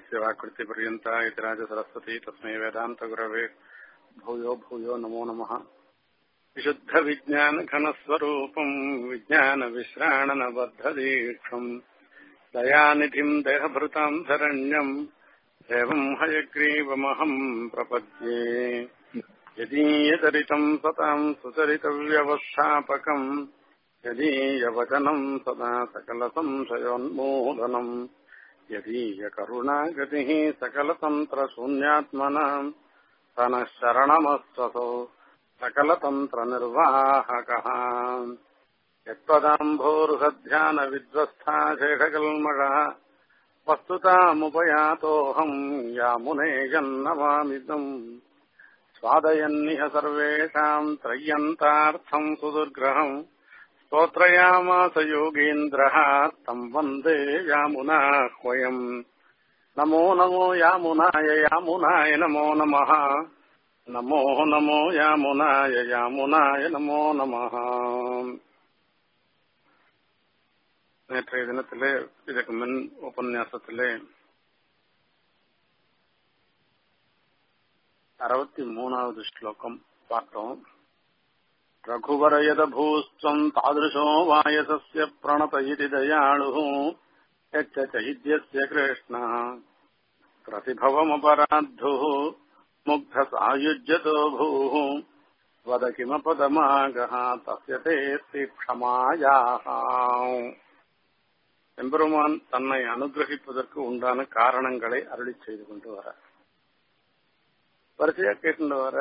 यस्य वाकृतिपर्यन्ता इति राजसरस्वती तस्मै वेदान्तगुरवे भूयो भूयो नमो नमः विशुद्धविज्ञानघनस्वरूपम् विज्ञानविश्राणनबद्धदीक्षम् दयानिधिम् देहभृताम् शरण्यम् एवम् हयग्रीवमहम् प्रपद्ये यदीयचरितम् सताम् सुचरितव्यवस्थापकम् यदीयवचनम् सदा सकलसंशयोन्मूलनम् यदीयकरुणागतिः सकलतन्त्रशून्यात्मनाम् तनः शरणमस्वसौ सकलतन्त्रनिर्वाहकः यत्पदाम्भोरुहध्यानविद्वस्था शेषकल्मषः वस्तुतामुपयातोऽहम् यामुनेयन्नमामिदम् स्वादयन्निह सर्वेषाम् त्रय्यन्तार्थम् सुदुर्ग्रहम् स्तोत्रयामास योगीन्द्रः तम् वन्दे यामुनाह्वयम् नमो नमो यामुनाय यामुनाय नमो नमः नमो नमो यामुनाय यामुनाय नमो நமः நேற்றைய தினத்திலே இதற்கு முன் உபன்யாசத்திலே அறுபத்தி மூணாவது ஸ்லோகம் பார்த்தோம் ரகுவர் யதபூஸ்வம் தாதிருஷோ வாயசஸ்ய பிரணத இதி தயாளுः यच्च चैद्यस्य कृष्णः प्रतिभवमपराद्धुः मुग्धसायुज्यतो भूः वद किमपदमागः तस्य तेऽस्ति क्षमायाः எம்பெருமான் தன்னை அனுகிரகிப்பதற்கு உண்டான காரணங்களை அருளி செய்து கொண்டு வர வரிசையா கேட்டு வர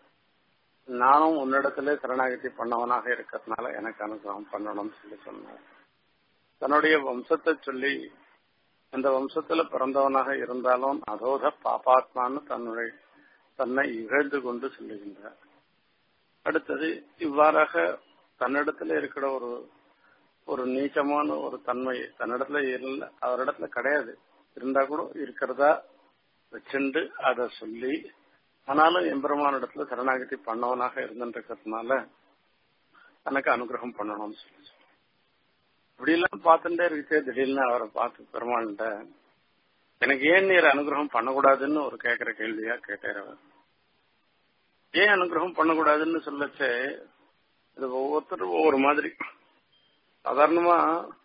நானும் உன்னிடத்திலே சரணாகதி பண்ணவனாக இருக்கிறதுனால எனக்கு அனுகிரகம் பண்ணணும்னு சொல்லி சொன்னார் தன்னுடைய வம்சத்தை சொல்லி அந்த வம்சத்துல பிறந்தவனாக இருந்தாலும் அதோத பாபாத்மான்னு தன்னுடைய தன்னை இகழ்ந்து கொண்டு சொல்லுகின்றார் அடுத்தது இவ்வாறாக தன்னிடத்துல இருக்கிற ஒரு ஒரு நீச்சமான ஒரு தன்மை தன்னிடத்துல இல்லை அவரிடத்துல கிடையாது இருந்தா கூட இருக்கிறதா வச்சுண்டு அதை சொல்லி ஆனாலும் எம்பெருமான இடத்துல சரணாகதி பண்ணவனாக இருந்துருக்கிறதுனால தனக்கு அனுகிரகம் பண்ணணும்னு சொல்லி இப்படி எல்லாம் பார்த்துட்டே இருக்கே திடீர்னு அவரை பார்த்து பெருமாள்கிட்ட எனக்கு ஏன் நீர் அனுகிரகம் பண்ணக்கூடாதுன்னு ஒரு கேட்கிற கேள்வியா கேட்டார் அவர் ஏன் அனுகிரகம் பண்ணக்கூடாதுன்னு சொல்லச்சே இது ஒவ்வொருத்தரும் ஒவ்வொரு மாதிரி சாதாரணமா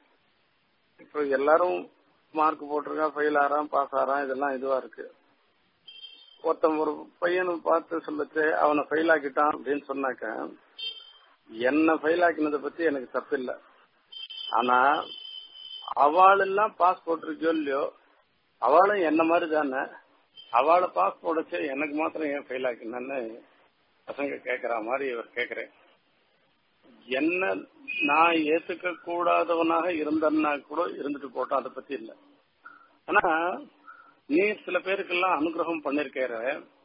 இப்ப எல்லாரும் மார்க் போட்டிருக்கா ஃபெயில் ஆறாம் பாஸ் ஆறாம் இதெல்லாம் இதுவா இருக்கு ஒருத்தன் ஒரு பையனை பார்த்து சொல்லச்சு அவனை ஃபெயில் ஆக்கிட்டான் அப்படின்னு சொன்னாக்க என்ன ஃபெயில் ஆக்கினதை பத்தி எனக்கு தப்பு இல்லை ஆனா அவளெல்லாம் பாஸ் போட்டிருக்கியோ இல்லையோ அவளும் என்ன மாதிரி தானே அவளை பாஸ் போடச்சு எனக்கு மாத்திரம் ஏன் ஃபெயில் ஆக்கினு பசங்க கேக்குற மாதிரி இவர் கேக்குறேன் என்ன நான் ஏத்துக்க கூடாதவனாக இருந்தன்னா கூட இருந்துட்டு போட்டோம் அதை பத்தி இல்ல ஆனா நீ சில பேருக்கெல்லாம் அனுகிரகம் பண்ணிருக்கிற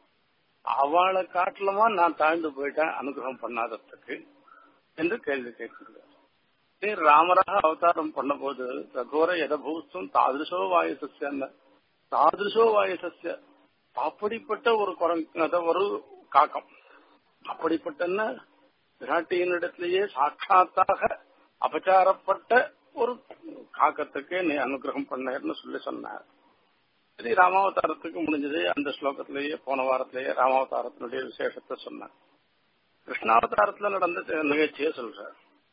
அவளை காட்டலமா நான் தாழ்ந்து போயிட்டேன் அனுகிரகம் பண்ணாததுக்கு என்று கேள்வி கேட்கிறார் நீ ராமராக அவதாரம் பண்ண போது ரகோர எதபூஸ்தும் தாதிருஷோ வாயசஸ்ய தாதிருஷோ வாயசஸ்ய அப்படிப்பட்ட ஒரு குரங்கு ஒரு காக்கம் அப்படிப்பட்ட விராட்டியினிடத்திலேயே சாட்சாத்தாக அபச்சாரப்பட்ட ஒரு காக்கத்துக்கு நீ அனுகிரகம் பண்ணேன்னு சொல்லி சொன்னார் சரி ராமாவதாரத்துக்கு முடிஞ்சது அந்த ஸ்லோகத்திலேயே போன வாரத்திலேயே ராமாவதாரத்தினுடைய விசேஷத்தை சொன்னார் கிருஷ்ணாவதாரத்துல நடந்த நிகழ்ச்சியை சொல்றார்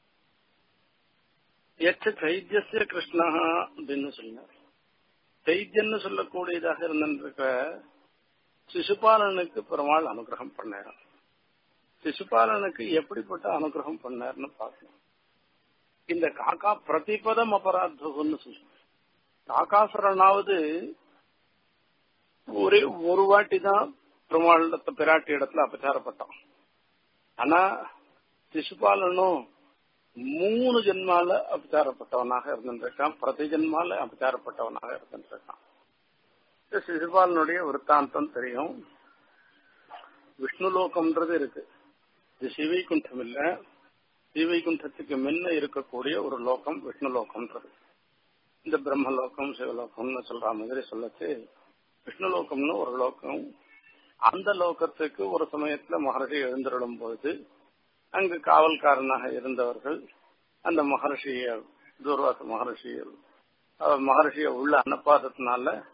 எச்ச சைத்தியசிய கிருஷ்ணா அப்படின்னு சொன்னார் சைத்தியன்னு சொல்லக்கூடியதாக இருந்திருக்க சிசுபாலனுக்கு பெருமாள் அனுகிரகம் பண்ணாராம் சிசுபாலனுக்கு எப்படிப்பட்ட அனுகிரகம் பண்ணார்னு பார்க்கணும் இந்த காக்கா பிரதிபதம் அபராத்துன்னு சொல்லு காக்காசுரனாவது ஒரே ஒரு வாட்டி தான் பெருமாள் பிராட்டி இடத்துல அபச்சாரப்பட்டான் ஆனா சிசுபாலனும் மூணு ஜென்மால அபச்சாரப்பட்டவனாக இருந்திருக்கான் பிரதி ஜென்மால அபச்சாரப்பட்டவனாக இருந்திருக்கான் சிசுபாலனுடைய விற்த்தாந்தம் தெரியும் விஷ்ணுலோகம்ன்றது இருக்கு இது சிவைகுண்டம் இல்ல சிவைகுண்டத்துக்கு முன்ன இருக்கக்கூடிய ஒரு லோகம் விஷ்ணு லோகம்ன்றது இந்த பிரம்மலோகம் சிவலோகம்னு சொல்ற மாதிரி சொல்லச்சு விஷ்ணு லோகம்னு ஒரு லோகம் அந்த லோகத்துக்கு ஒரு சமயத்துல மகர்ஷி எழுந்திருடும் பொழுது அங்கு காவல்காரனாக இருந்தவர்கள் அந்த மகர்ஷிய தூர்வாச மகர்ஷிய மகர்ஷிய உள்ள அனுப்பாததுனால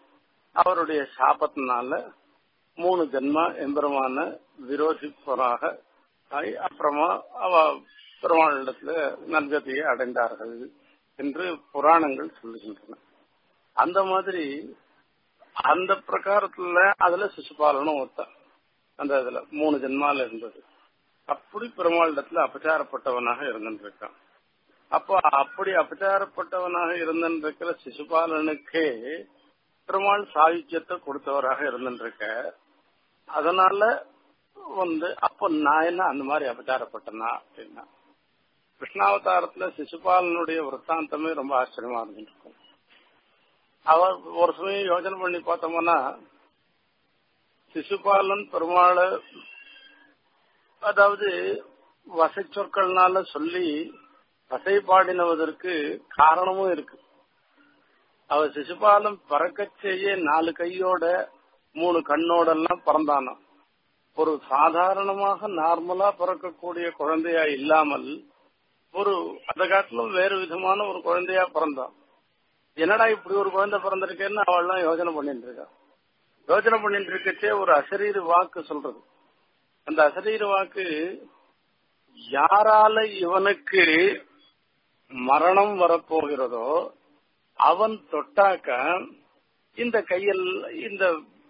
அவருடைய சாபத்தினால மூணு ஜென்மா எம்பெருமான விரோதிப்பவராக ஆகி அப்புறமா அவ பெருமாளிடத்துல நல்கதியை அடைந்தார்கள் என்று புராணங்கள் சொல்லுகின்றன அந்த மாதிரி அந்த பிரகாரத்துல அதுல சிசுபாலனும் ஒருத்தன் அந்த இதுல மூணு ஜென்மால இருந்தது அப்படி பெருமாளிடத்துல அபச்சாரப்பட்டவனாக இருந்திருக்கான் அப்போ அப்படி அபச்சாரப்பட்டவனாக இருந்திருக்கிற சிசுபாலனுக்கே பெருமாள் சாயுஜ்யத்தை கொடுத்தவராக இருந்திருக்க அதனால வந்து அப்போ நான் என்ன அந்த மாதிரி அபச்சாரப்பட்டனா அப்படின்னா கிருஷ்ணாவதாரத்துல சிசுபாலனுடைய விற்த்தாந்தமே ரொம்ப ஆச்சரியமா இருந்துருக்கும் அவர் ஒரு சமயம் யோசனை பண்ணி பார்த்தோம்னா சிசுபாலன் பெருமாளை அதாவது வசை சொற்கள்னால சொல்லி வசை பாடினதற்கு காரணமும் இருக்கு அவர் சிசுபாலம் பறக்க செய்ய நாலு கையோட மூணு கண்ணோடெல்லாம் பிறந்தானாம் ஒரு சாதாரணமாக நார்மலா பிறக்கக்கூடிய குழந்தையா இல்லாமல் ஒரு அந்த காட்டிலும் வேறு விதமான ஒரு குழந்தையா பிறந்தான் என்னடா இப்படி ஒரு குழந்தை பிறந்திருக்கேன்னு அவள்லாம் யோசனை பண்ணிட்டு இருக்கா யோசனை பண்ணிட்டு இருக்கச்சே ஒரு அசரீர் வாக்கு சொல்றது அந்த அசரீர் வாக்கு யாரால இவனுக்கு மரணம் வரப்போகிறதோ அவன் தொட்டாக்க இந்த கையில் இந்த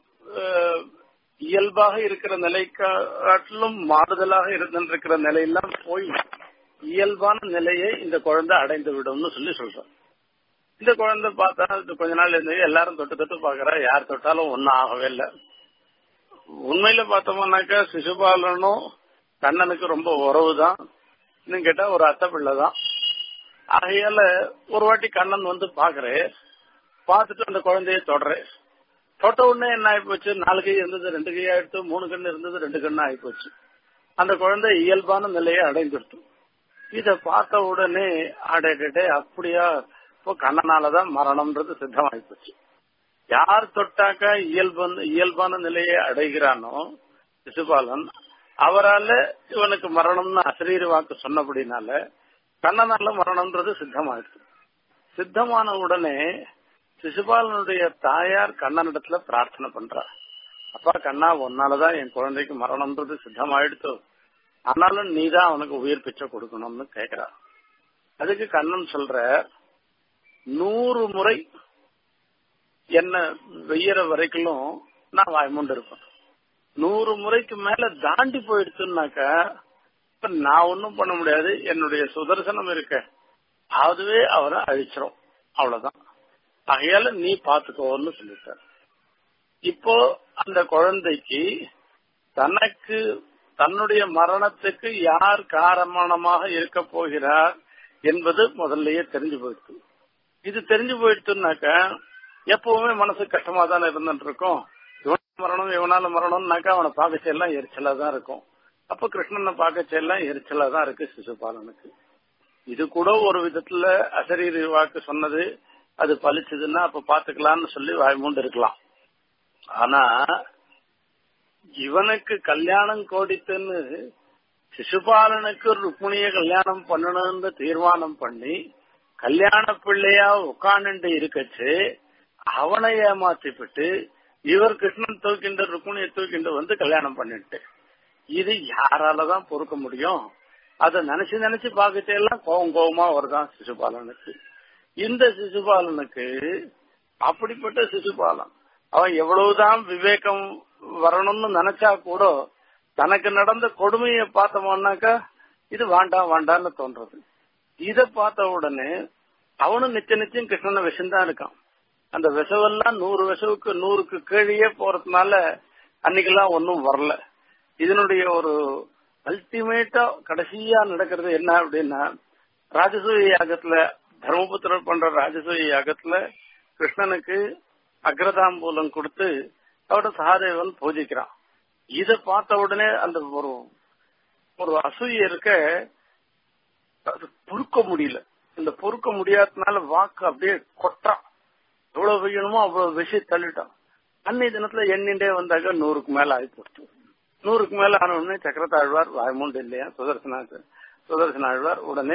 இயல்பாக இருக்கிற நிலை காட்டிலும் மாறுதலாக இருந்திருக்கிற நிலையெல்லாம் போய் இயல்பான நிலையை இந்த குழந்தை அடைந்து விடும்னு சொல்லி சொல்றான் இந்த குழந்தை பார்த்தா கொஞ்ச நாள் இருந்து எல்லாரும் தொட்டு தொட்டு பாக்குறா யார் தொட்டாலும் ஒன்னும் ஆகவே இல்லை உண்மையில பார்த்தோம்னாக்கா சிசுபாலனும் கண்ணனுக்கு ரொம்ப உறவு தான் இன்னும் கேட்டா ஒரு அத்தை பிள்ளை தான் ஆகையால ஒரு வாட்டி கண்ணன் வந்து பாக்குறேன் பார்த்துட்டு அந்த குழந்தைய தொடறேன் தொட்ட உடனே என்ன ஆயிப்போச்சு நாலு கை இருந்தது ரெண்டு கை ஆயிடுத்து மூணு கண்ணு இருந்தது ரெண்டு கண்ணு ஆயிப்போச்சு அந்த குழந்தை இயல்பான நிலையை அடைந்துடுத்து இத பார்த்த உடனே அடே அப்படியா இப்போ கண்ணனாலதான் மரணம்ன்றது சித்தமாயிப்போச்சு யார் தொட்டாக்க இயல்பான இயல்பான நிலையை அடைகிறானோ சிசுபாலன் அவரால இவனுக்கு மரணம்னு அசரீர வாக்கு சொன்னபடினால கண்ணனால மரணம்ன்றது சித்தமாயிடுச்சு சித்தமான உடனே சிசுபாலனுடைய தாயார் கண்ணனிடத்துல பிரார்த்தனை பண்றார் அப்பா கண்ணா உன்னாலதான் என் குழந்தைக்கு மரணம்ன்றது சித்தமாயிடுத்து ஆனாலும் நீதான் அவனுக்கு உயிர் பிச்சை கொடுக்கணும்னு கேக்குறா அதுக்கு கண்ணன் சொல்ற நூறு முறை என்ன வெய்யற வரைக்கும் நான் வாய்மூண்டு இருப்பேன் நூறு முறைக்கு மேல தாண்டி போயிடுச்சுன்னாக்க இப்ப நான் ஒன்னும் பண்ண முடியாது என்னுடைய சுதர்சனம் இருக்க அதுவே அவரை அழிச்சிரும் அவ்வளவுதான் ஆகையால நீ பாத்துக்கோன்னு சொல்லிட்டார் இப்போ அந்த குழந்தைக்கு தனக்கு தன்னுடைய மரணத்துக்கு யார் காரணமாக இருக்க போகிறார் என்பது முதல்லயே தெரிஞ்சு போயிடுச்சு இது தெரிஞ்சு போயிடுச்சுனாக்க எப்பவுமே மனசு கஷ்டமா தானே இருந்துட்டு இருக்கும் இவன் மரணம் இவனால மரணம்னாக்கா அவனை பார்க்க எல்லாம் எரிச்சலா தான் இருக்கும் அப்ப கிருஷ்ணனை பார்க்க எல்லாம் எரிச்சலா தான் இருக்கு சிசுபாலனுக்கு இது கூட ஒரு விதத்துல அசரீரி வாக்கு சொன்னது அது பலிச்சதுன்னா அப்ப பாத்துக்கலாம்னு சொல்லி வாய்மூண்டு இருக்கலாம் ஆனா இவனுக்கு கல்யாணம் கோடித்துன்னு சிசுபாலனுக்கு ருக்மிணிய கல்யாணம் பண்ணணும்னு தீர்மானம் பண்ணி கல்யாண பிள்ளையா உட்காந்துட்டு இருக்கச்சு அவனை ஏமாத்திவிட்டு இவர் கிருஷ்ணன் தூக்கின்ற ருக்மிணியை தூக்கிண்டு வந்து கல்யாணம் பண்ணிட்டு இது யாராலதான் பொறுக்க முடியும் அத நினைச்சு நினைச்சு பாக்கச்சே எல்லாம் கோவம் கோவமா வருதான் சிசுபாலனுக்கு இந்த சிசுபாலனுக்கு அப்படிப்பட்ட சிசுபாலன் அவன் எவ்வளவுதான் விவேகம் வரணும்னு நினைச்சா கூட தனக்கு நடந்த கொடுமையை பார்த்தோம்னாக்கா இது வேண்டாம் வேண்டாம்னு தோன்றது இத பார்த்த உடனே அவனும் நிச்சய நிச்சயம் கிருஷ்ணன விஷம்தான் இருக்கான் அந்த விஷவெல்லாம் நூறு விஷவுக்கு நூறுக்கு கீழே போறதுனால அன்னைக்கெல்லாம் ஒன்னும் வரல இதனுடைய ஒரு அல்டிமேட்டா கடைசியா நடக்கிறது என்ன அப்படின்னா ராஜசூய யாகத்துல தர்மபுத்திரர் பண்ற ராஜசூய யாகத்துல கிருஷ்ணனுக்கு அக்ரதாம்பூலம் கொடுத்து அவட சகாதேவன் பூஜிக்கிறான் இத பார்த்த உடனே அந்த ஒரு ஒரு அசூய இருக்க அது பொறுக்க முடியல இந்த பொறுக்க முடியாததுனால வாக்கு அப்படியே கொட்டான் எவ்வளவு வைக்கணுமோ அவ்வளவு விஷயம் தள்ளிட்டான் அன்னைய தினத்துல எண்ணிண்டே வந்தாக்க நூறுக்கு மேல ஆகி போச்சு நூறுக்கு மேல ஆன உடனே சக்கரத்தாழ்வார் வாய்மூண்டு இல்லையா சுதர்சனா சுதர்சன ஆழ்வார் உடனே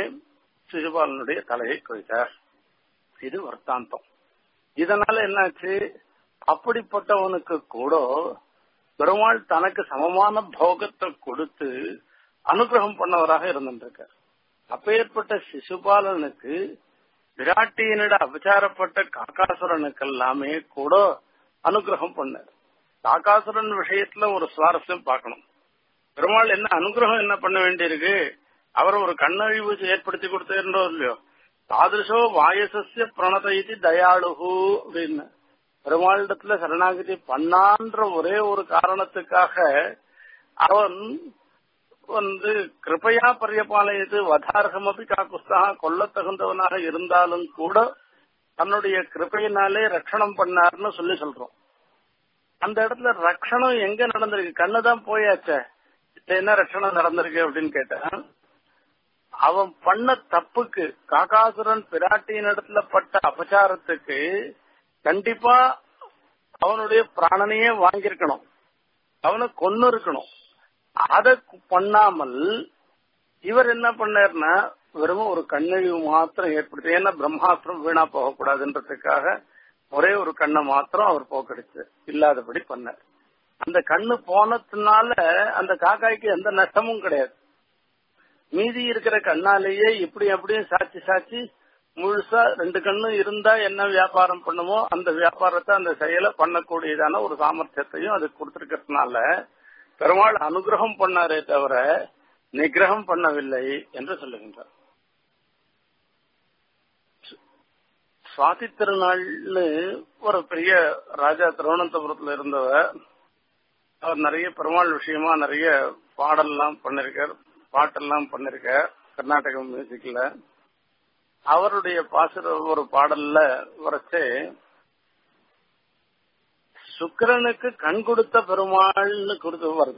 சிசுபாலனுடைய தலையை கொய்தார் இது வர்த்தாந்தம் இதனால என்னாச்சு அப்படிப்பட்டவனுக்கு கூட பெருமாள் தனக்கு சமமான போகத்தை கொடுத்து அனுகிரகம் பண்ணவராக இருந்திருக்கார் அப்பேற்பட்ட சிசுபாலனுக்கு விராட்டியினிட அபச்சாரப்பட்ட காக்காசுரனுக்கு எல்லாமே கூட அனுகிரகம் பண்ணார் காக்காசுரன் விஷயத்துல ஒரு சுவாரஸ்யம் பார்க்கணும் பெருமாள் என்ன அனுகிரகம் என்ன பண்ண வேண்டியிருக்கு அவர் ஒரு கண்ணழிவு ஏற்படுத்தி கொடுத்தோ இல்லையோ தாதிருஷோ வாயசஸ்ய பிரணத இது தயாளுகு அப்படின்னு பெருமாளிடத்துல சரணாகதி பண்ணான்ற ஒரே ஒரு காரணத்துக்காக அவன் வந்து கிருப்பையா பரியபாலயது வதார்கமபி காக்குஸ்தாக கொல்ல தகுந்தவனாக இருந்தாலும் கூட தன்னுடைய கிருப்பையினாலே ரட்சணம் பண்ணார்னு சொல்லி சொல்றோம் அந்த இடத்துல ரட்சணம் எங்க நடந்திருக்கு கண்ணுதான் போயாச்சே என்ன ரட்சணம் நடந்திருக்கு அப்படின்னு கேட்டேன் அவன் பண்ண தப்புக்கு காகாசுரன் பிராட்டியின் இடத்துல பட்ட அபச்சாரத்துக்கு கண்டிப்பா அவனுடைய பிராணனையே வாங்கியிருக்கணும் அவனை கொன்னு இருக்கணும் அத பண்ணாமல் இவர் என்ன பண்ணார்னா வெறும் ஒரு கண்ணழிவு மாத்திரம் ஏற்படுத்தி ஏன்னா பிரம்மாஸ்திரம் வீணா போகக்கூடாதுன்றதுக்காக ஒரே ஒரு கண்ணை மாத்திரம் அவர் போக்கடிச்சு இல்லாதபடி பண்ணார் அந்த கண்ணு போனதுனால அந்த காக்காய்க்கு எந்த நஷ்டமும் கிடையாது மீதி இருக்கிற கண்ணாலேயே இப்படி அப்படியும் சாட்சி சாட்சி முழுசா ரெண்டு கண்ணு இருந்தா என்ன வியாபாரம் பண்ணுமோ அந்த வியாபாரத்தை அந்த செயலை பண்ணக்கூடியதான ஒரு சாமர்த்தியத்தையும் அது கொடுத்திருக்கிறதுனால பெருமாள் அனுகிரகம் பண்ணாரே தவிர நிகிரகம் பண்ணவில்லை என்று சொல்லுகின்றார் சுவாதி திருநாள்னு ஒரு பெரிய ராஜா திருவனந்தபுரத்துல இருந்தவர் அவர் நிறைய பெருமாள் விஷயமா நிறைய பாடல்லாம் பண்ணிருக்கார் பாட்டெல்லாம் பண்ணிருக்கார் கர்நாடக மியூசிக்ல அவருடைய பாசுர ஒரு பாடல்ல வரைச்சு சுக்கிரனுக்கு கண் கொடுத்த பெருமாள்னு கொடுத்து வருது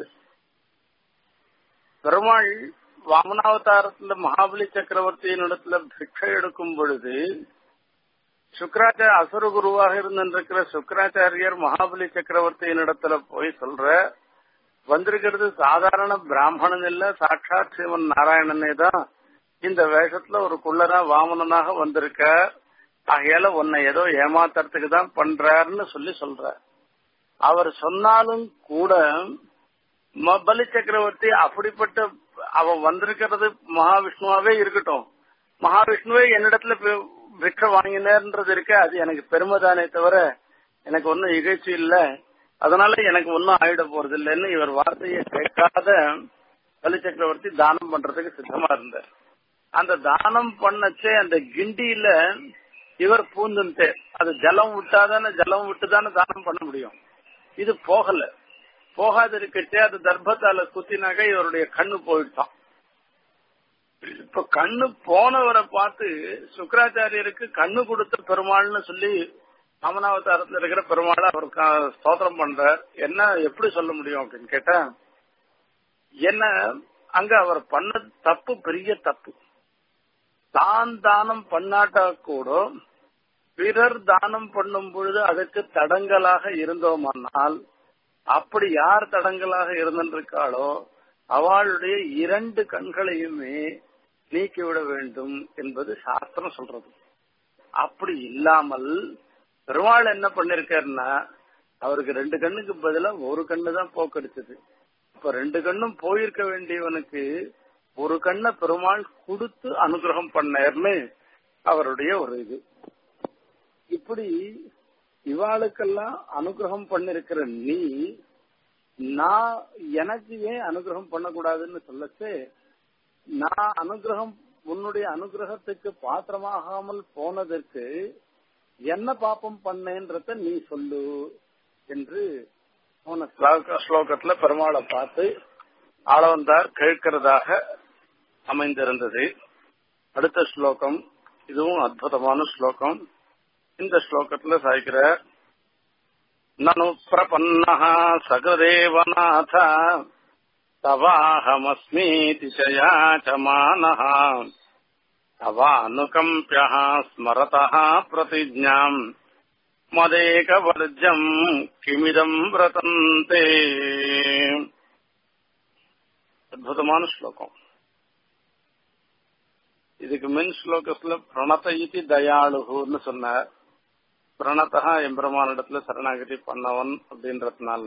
பெருமாள் வாமனாவதாரத்துல மகாபலி சக்கரவர்த்தியின் இடத்துல பிக்ஷை எடுக்கும் பொழுது சுக்கராச்சார அசுர குருவாக இருந்திருக்கிற சுக்கராச்சாரியர் மகாபலி சக்கரவர்த்தியின் இடத்துல போய் சொல்ற வந்திருக்கிறது சாதாரண பிராமணன் இல்ல சாட்சாத் சிவன் நாராயணனே தான் இந்த வேஷத்துல ஒரு குள்ளரா வாமனனாக வந்திருக்க ஆகையால உன்னை ஏதோ ஏமாத்துறதுக்கு தான் பண்றாருன்னு சொல்லி சொல்ற அவர் சொன்னாலும் கூட பலி சக்கரவர்த்தி அப்படிப்பட்ட அவன் வந்திருக்கிறது மகாவிஷ்ணுவாவே இருக்கட்டும் மகாவிஷ்ணுவே என்னிடத்துல பிக்ஷ வாங்கினேன்றது இருக்கு அது எனக்கு பெருமை தானே தவிர எனக்கு ஒன்னும் இகழ்ச்சி இல்ல அதனால எனக்கு ஒன்னும் ஆயிட போறது இல்லைன்னு இவர் வார்த்தையை கேட்காத பலி சக்கரவர்த்தி தானம் பண்றதுக்கு சித்தமா இருந்தார் அந்த தானம் பண்ணச்சே அந்த கிண்டியில இவர் பூந்துட்டு அது ஜலம் விட்டாதானே ஜலம் விட்டு தானே தானம் பண்ண முடியும் இது போகல போகாது இருக்கச்சே அது தர்ப்பத்தால குத்தினாக்க இவருடைய கண்ணு போயிட்டான் இப்ப கண்ணு போனவரை பார்த்து சுக்கராச்சாரியருக்கு கண்ணு கொடுத்த பெருமாள்னு சொல்லி ராமநாவதாரத்துல இருக்கிற பெருமாள் அவர் ஸ்தோத்திரம் பண்றார் என்ன எப்படி சொல்ல முடியும் அப்படின்னு கேட்டா என்ன அங்க அவர் பண்ண தப்பு பெரிய தப்பு தான் தானம் பண்ணாட்டா கூட பிறர் தானம் பண்ணும் பொழுது அதுக்கு தடங்கலாக இருந்தோமானால் அப்படி யார் தடங்கலாக இருந்திருக்காளோ அவளுடைய இரண்டு கண்களையுமே நீக்கிவிட வேண்டும் என்பது சாஸ்திரம் சொல்றது அப்படி இல்லாமல் பெருமாள் என்ன பண்ணிருக்காருன்னா அவருக்கு ரெண்டு கண்ணுக்கு பதிலா ஒரு கண்ணு தான் போக்கடிச்சது இப்ப ரெண்டு கண்ணும் போயிருக்க வேண்டியவனுக்கு ஒரு கண்ணை பெருமாள் கொடுத்து அனுகிரகம் பண்ணார்னு அவருடைய ஒரு இது இப்படி இவாளுக்கெல்லாம் அனுகிரகம் பண்ணிருக்கிற நீ நான் எனக்கு ஏன் அனுகிரகம் பண்ணக்கூடாதுன்னு சொல்லச்சு நான் அனுகிரகம் உன்னுடைய அனுகிரகத்துக்கு பாத்திரமாகாமல் போனதற்கு என்ன பாப்பம் பண்ணேன்றத நீ சொல்லு என்று போன ஸ்லோகத்துல பெருமாளை பார்த்து ஆளவந்தார் கேட்கிறதாக அமைந்திருந்தது அடுத்த ஸ்லோகம் இதுவும் அற்புதமான ஸ்லோகம் இந்த ஸ்லோகத்துல சாய்க்கிற நனு பிரபன்ன சகதேவநாத தவாஹமஸ்மீதி சயாச்சமானः தவானுகம்பியः ஸ்மரதः பிரதிஜ்ஞாம் மதேகவர்ஜம் கிமிதம் விரதந்தே அற்புதமான ஸ்லோகம் இதுக்கு மின் ஸ்லோகத்துல பிரணத இதி தயாளுன்னு சொன்னார் பிரணதா எம்பெருமானிடத்துல சரணாகதி பண்ணவன் அப்படின்றதுனால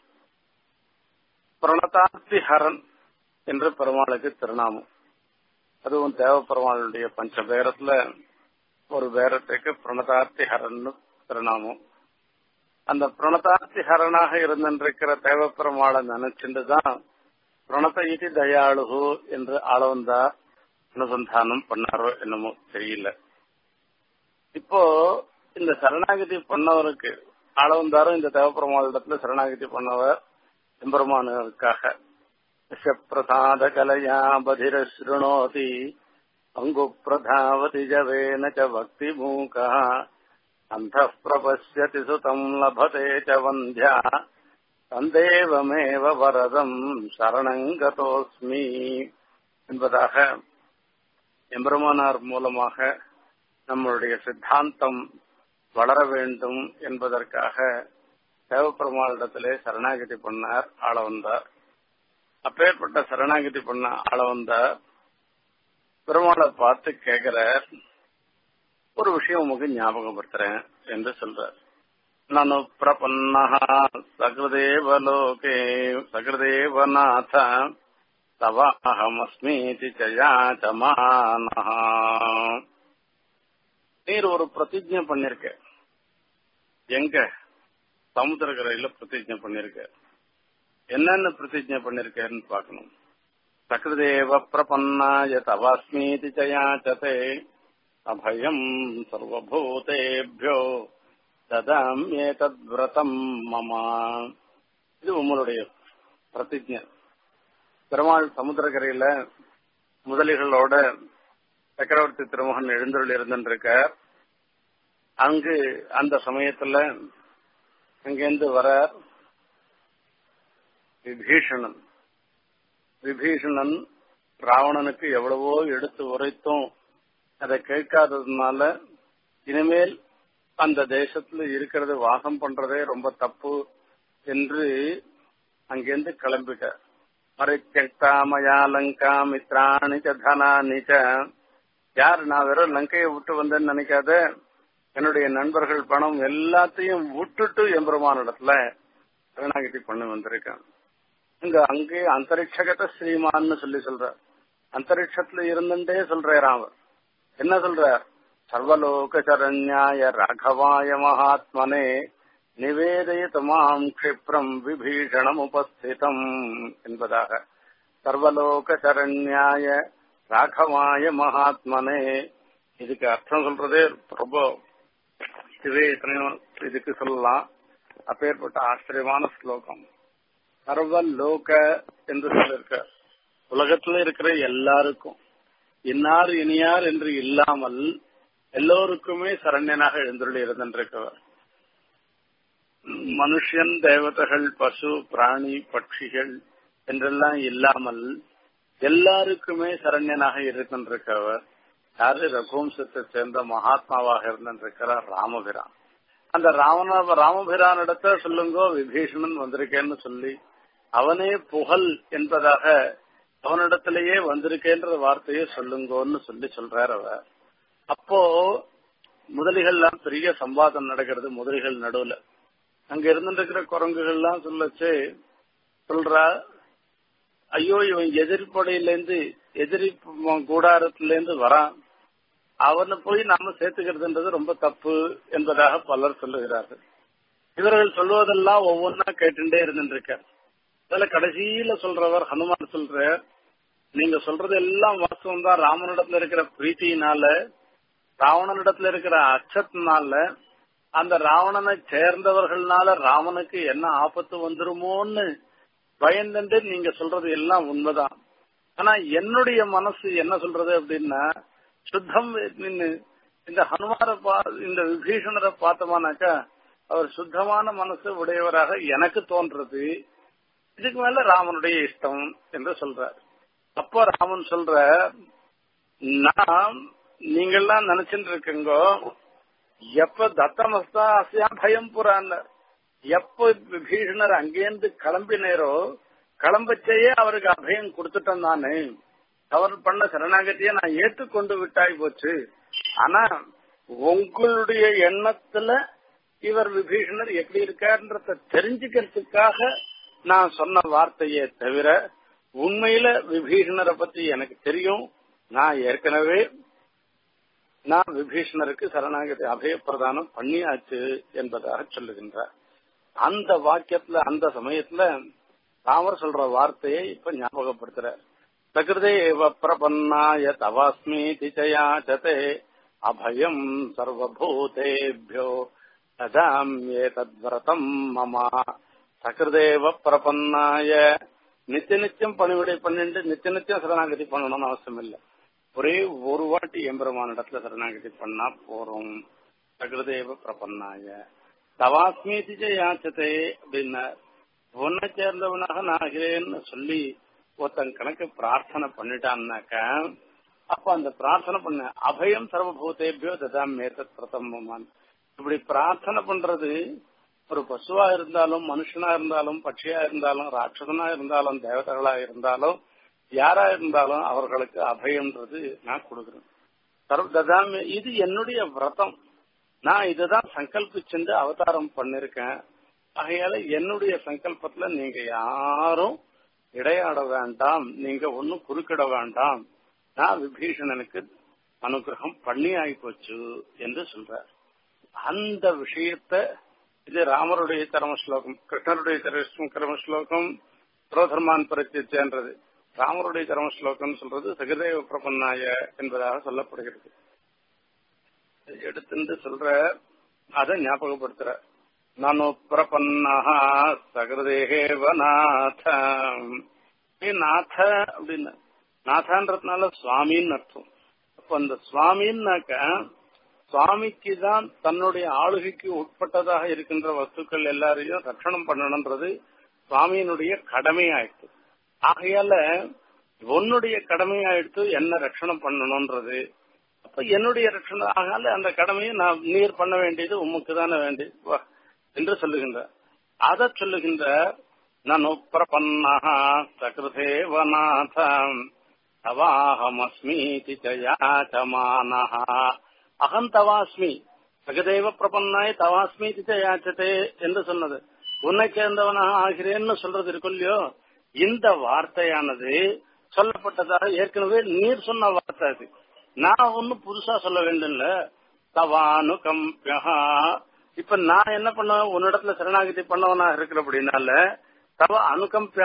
பிரணதார்த்தி ஹரன் என்று பெருமாளுக்கு திருநாமம் அதுவும் தேவ பெருமாளுடைய பஞ்ச பேரத்துல ஒரு பேரத்துக்கு பிரணதார்த்தி ஹரன் திருநாமம் அந்த பிரணதார்த்தி ஹரனாக இருந்திருக்கிற தேவ பெருமாளை நினைச்சுட்டு தான் பிரணத இதி தயாளுகு என்று ஆளவந்தா அனுசந்தானம் பண்ணாரோ என்னமோ தெரியல இப்போ இந்த சரணாகதி பண்ணவருக்கு ஆளவந்தாரும் இந்த தேவப்பெருமாளிடத்துல சரணாகதி பண்ணவர் எம்பெருமானுக்காக பிரசாத கலையா பதிர ஸ்ருணோதி அங்கு பிரதாவதி ஜவேன ச பக்தி மூகா அந்த பிரபசியதி சுதம் லபதே ச வந்தியா தந்தேவமேவ வரதம் சரணங்கதோஸ்மி என்பதாக எம்பெருமானார் மூலமாக நம்மளுடைய சித்தாந்தம் வளர வேண்டும் என்பதற்காக தேவப்பெருமாளிடத்திலே சரணாகதி பண்ணார் ஆள வந்தார் அப்பேற்பட்ட சரணாகதி பண்ண ஆள வந்தார் பெருமாளை பார்த்து கேட்கிறார் ஒரு விஷயம் உங்களுக்கு ஞாபகப்படுத்துறேன் என்று சொல்றார் நனு பிரபன்னா சகிருதேவ லோகே சகிருதேவ நாத தவ அகமஸ்மீதி ஜயாச்சமானஹ நீர் ஒரு பிரதிஜை பண்ணிருக்க எங்க சமுத்திரக்கரையில பிரதிஜை பண்ணிருக்க என்னென்ன பிரதிஜை பண்ணிருக்கேன்னு பாக்கணும் சகிருதேவ பிரபன்னாய தவாஸ்மீதி ஜயாச்சதே அபயம் சர்வபூதேபியோ ததாம்யேதத் விரதம் மமா இது உங்களுடைய பிரதிஜை பெருமாள் சமுத்திரக்கரையில முதலிகளோட சக்கரவர்த்தி திருமகன் எழுந்தருள் இருந்திருக்கார் அங்கு அந்த சமயத்துல அங்கிருந்து வர விபீஷணன் விபீஷணன் ராவணனுக்கு எவ்வளவோ எடுத்து உரைத்தும் அதை கேட்காததுனால இனிமேல் அந்த தேசத்துல இருக்கிறது வாசம் பண்றதே ரொம்ப தப்பு என்று அங்கிருந்து கிளம்பிட்டார் மறைத்தா லங்கா மித்ராணி தனானி யார் நான் வெறும் லங்கையை விட்டு வந்தேன்னு நினைக்காத என்னுடைய நண்பர்கள் பணம் எல்லாத்தையும் விட்டுட்டு எம்பெருமான இடத்துல சரணாகிட்டி பண்ணி வந்திருக்கேன் இங்க அங்கே அந்தரிக்ஷகத ஸ்ரீமான்னு சொல்லி சொல்ற அந்தரிக்ஷத்துல இருந்துட்டே சொல்றார் அவர் என்ன சொல்றார் சர்வலோக சரண்யாய ராகவாய மகாத்மனே நிவேதயது மாம் க்ஷிப்ரம் விபீஷணம் உபஸ்திதம் என்பதாக சர்வலோக சரண்யாய ராகவாய மகாத்மனே இதுக்கு அர்த்தம் சொல்றதே ரொம்ப இதே இதுக்கு சொல்லலாம் அப்பேற்பட்ட ஆச்சரியமான ஸ்லோகம் சர்வலோக என்று சொல்லிருக்க உலகத்துல இருக்கிற எல்லாருக்கும் இன்னார் இனியார் என்று இல்லாமல் எல்லோருக்குமே சரண்யனாக எழுந்துள்ளி இருந்திருக்கவர் மனுஷன் தேவதைகள் பசு பிராணி பட்சிகள் என்றெல்லாம் இல்லாமல் எல்லாருக்குமே சரண்யனாக இருக்கின்றிருக்கிறவர் யாரு ரகுவம்சத்தை சேர்ந்த மகாத்மாவாக இருந்திருக்கிறார் ராமபிரான் அந்த ராமன ராமபிரான் இடத்த சொல்லுங்கோ விபீஷணன் வந்திருக்கேன்னு சொல்லி அவனே புகழ் என்பதாக அவனிடத்திலேயே வந்திருக்கேன்ற வார்த்தையை சொல்லுங்கோன்னு சொல்லி சொல்றார் அவர் அப்போ முதலிகள்லாம் பெரிய சம்பாதம் நடக்கிறது முதலிகள் நடுவுல அங்க இருந்துருக்கிற குரங்குகள்லாம் சொல்லச்சு சொல்றா ஐயோ இவன் எதிர்ப்படையிலேருந்து எதிரி கூடாரத்தில இருந்து வரான் அவனை போய் நாம சேர்த்துக்கிறதுன்றது ரொம்ப தப்பு என்பதாக பலர் சொல்லுகிறார்கள் இவர்கள் சொல்வதெல்லாம் ஒவ்வொன்றா கேட்டுட்டே இருந்துருக்க அதுல கடைசியில சொல்றவர் ஹனுமான் சொல்ற நீங்க சொல்றது எல்லாம் வாஸ்தவம் தான் ராமனிடத்துல இருக்கிற பிரீத்தியினால ராவணனிடத்துல இருக்கிற அச்சத்தினால அந்த ராவணனை சேர்ந்தவர்கள்னால ராமனுக்கு என்ன ஆபத்து வந்துருமோன்னு பயந்துட்டு நீங்க சொல்றது எல்லாம் உண்மைதான் ஆனா என்னுடைய மனசு என்ன சொல்றது அப்படின்னா சுத்தம் இந்த ஹனுமாரை பா இந்த விபீஷணரை பார்த்தோமானாக்கா அவர் சுத்தமான மனசு உடையவராக எனக்கு தோன்றது இதுக்கு மேல ராமனுடைய இஷ்டம் என்று சொல்றார் அப்போ ராமன் சொல்ற நான் நீங்கெல்லாம் நினைச்சுட்டு இருக்கீங்கோ எப்ப தத்தமஸ்தா அசியா பயம் புறான்னு எப்ப விபீஷணர் அங்கேருந்து கிளம்பினேரோ கிளம்பச்சேயே அவருக்கு அபயம் கொடுத்துட்டேன் நானு அவர் பண்ண சரணாகதியை நான் ஏற்றுக்கொண்டு விட்டாய் போச்சு ஆனா உங்களுடைய எண்ணத்துல இவர் விபீஷணர் எப்படி இருக்காருன்றத தெரிஞ்சுக்கிறதுக்காக நான் சொன்ன வார்த்தையே தவிர உண்மையில விபீஷணரை பத்தி எனக்கு தெரியும் நான் ஏற்கனவே நான் விபீஷணருக்கு சரணாகதி அபயப்பிரதானம் பண்ணியாச்சு என்பதாக சொல்லுகின்றார் அந்த வாக்கியத்துல அந்த சமயத்துல ராமர் சொல்ற வார்த்தையை இப்ப ஞாபகப்படுத்துறார் சகிருதேவ பிரபன்னாய தவாஸ்மீதி சயாச்சதே அபயம் சர்வபூதேபியோ ததாம்யே தத்விரதம் மமா சகிருதேவ பிரபன்னாய நித்திய நித்தியம் பணிவிடை பண்ணிட்டு நித்திய நித்தியம் சரணாகதி பண்ணணும்னு அவசியம் இல்லை ஒரே ஒரு வாட்டி எம்பெருமான இடத்துல சரணாகதி பண்ணா போறோம் சகிருதேவ பிரபன்னாய தவாஸ்மீதி யாச்சதே அப்படின்னா உன்னை சேர்ந்தவனாக நான் ஆகிறேன்னு சொல்லி ஒருத்தன் கணக்கு பிரார்த்தனை பண்ணிட்டான்னாக்க அப்ப அந்த பிரார்த்தனை பண்ண அபயம் சர்வபூதேபியோ ததாம் மேத்தத் பிரதமமான் இப்படி பிரார்த்தனை பண்றது ஒரு பசுவா இருந்தாலும் மனுஷனா இருந்தாலும் பட்சியா இருந்தாலும் ராட்சசனா இருந்தாலும் தேவதைகளா இருந்தாலும் யாரா இருந்தாலும் அவர்களுக்கு அபயம்ன்றது நான் கொடுக்குறேன் சர்வ ததாமி இது என்னுடைய விரதம் நான் இதுதான் சங்கல்பிச்சுண்டு அவதாரம் பண்ணிருக்கேன் ஆகையால என்னுடைய சங்கல்பத்துல நீங்க யாரும் இடையாட வேண்டாம் நீங்க ஒன்னும் குறுக்கிட வேண்டாம் நான் விபீஷணனுக்கு அனுகிரகம் பண்ணி ஆயிப்போச்சு என்று சொல்றார் அந்த விஷயத்த இது ராமருடைய கர்ம ஸ்லோகம் கிருஷ்ணருடைய கர்ம ஸ்லோகம் புரோதர்மான் பரிச்சேன்றது ராமருடைய கர்ம ஸ்லோகம் சொல்றது சகதேவ பிரபன்னாய என்பதாக சொல்லப்படுகிறது எடுத்துட்டு சொல்ற அதை ஞாபகப்படுத்துற நானு பிரபன்னா சகதேவ நாத நாத அப்படின்னு நாதான்றதுனால சுவாமின்னு அர்த்தம் அப்ப அந்த சுவாமின்னாக்க சுவாமிக்கு தான் தன்னுடைய ஆளுகைக்கு உட்பட்டதாக இருக்கின்ற வஸ்துக்கள் எல்லாரையும் ரட்சணம் பண்ணணும்ன்றது சுவாமியினுடைய கடமையாயிடுச்சு ஆகையால உன்னுடைய கடமையாயிடுத்து என்ன ரட்சணம் பண்ணணும்ன்றது அப்ப என்னுடைய ரட்சணம் ஆகால அந்த கடமையை நான் நீர் பண்ண வேண்டியது உமக்கு தானே வேண்டி என்று சொல்லுகின்ற அதை சொல்லுகின்ற நனு பிரபன்னா சகிருதேவநாதம் தவாஹமஸ்மீதி யாச்சமானஹ அகம் தவாஸ்மி சகதேவ பிரபன்னாய் தவாஸ்மி யாச்சதே என்று சொன்னது உன்னை சேர்ந்தவனாக ஆகிறேன்னு சொல்றது இருக்கும் இல்லையோ இந்த வார்த்தையானது சொல்லப்பட்டதாக ஏற்கனவே நீர் சொன்ன வார்த்தை அது நான் ஒன்னும் புதுசா சொல்ல வேண்டும்ல தவானு கம்பியா இப்ப நான் என்ன பண்ணுவேன் உன்னிடத்துல சரணாகதி பண்ணவனா இருக்கிற அப்படின்னால தவ அனுகம்பியா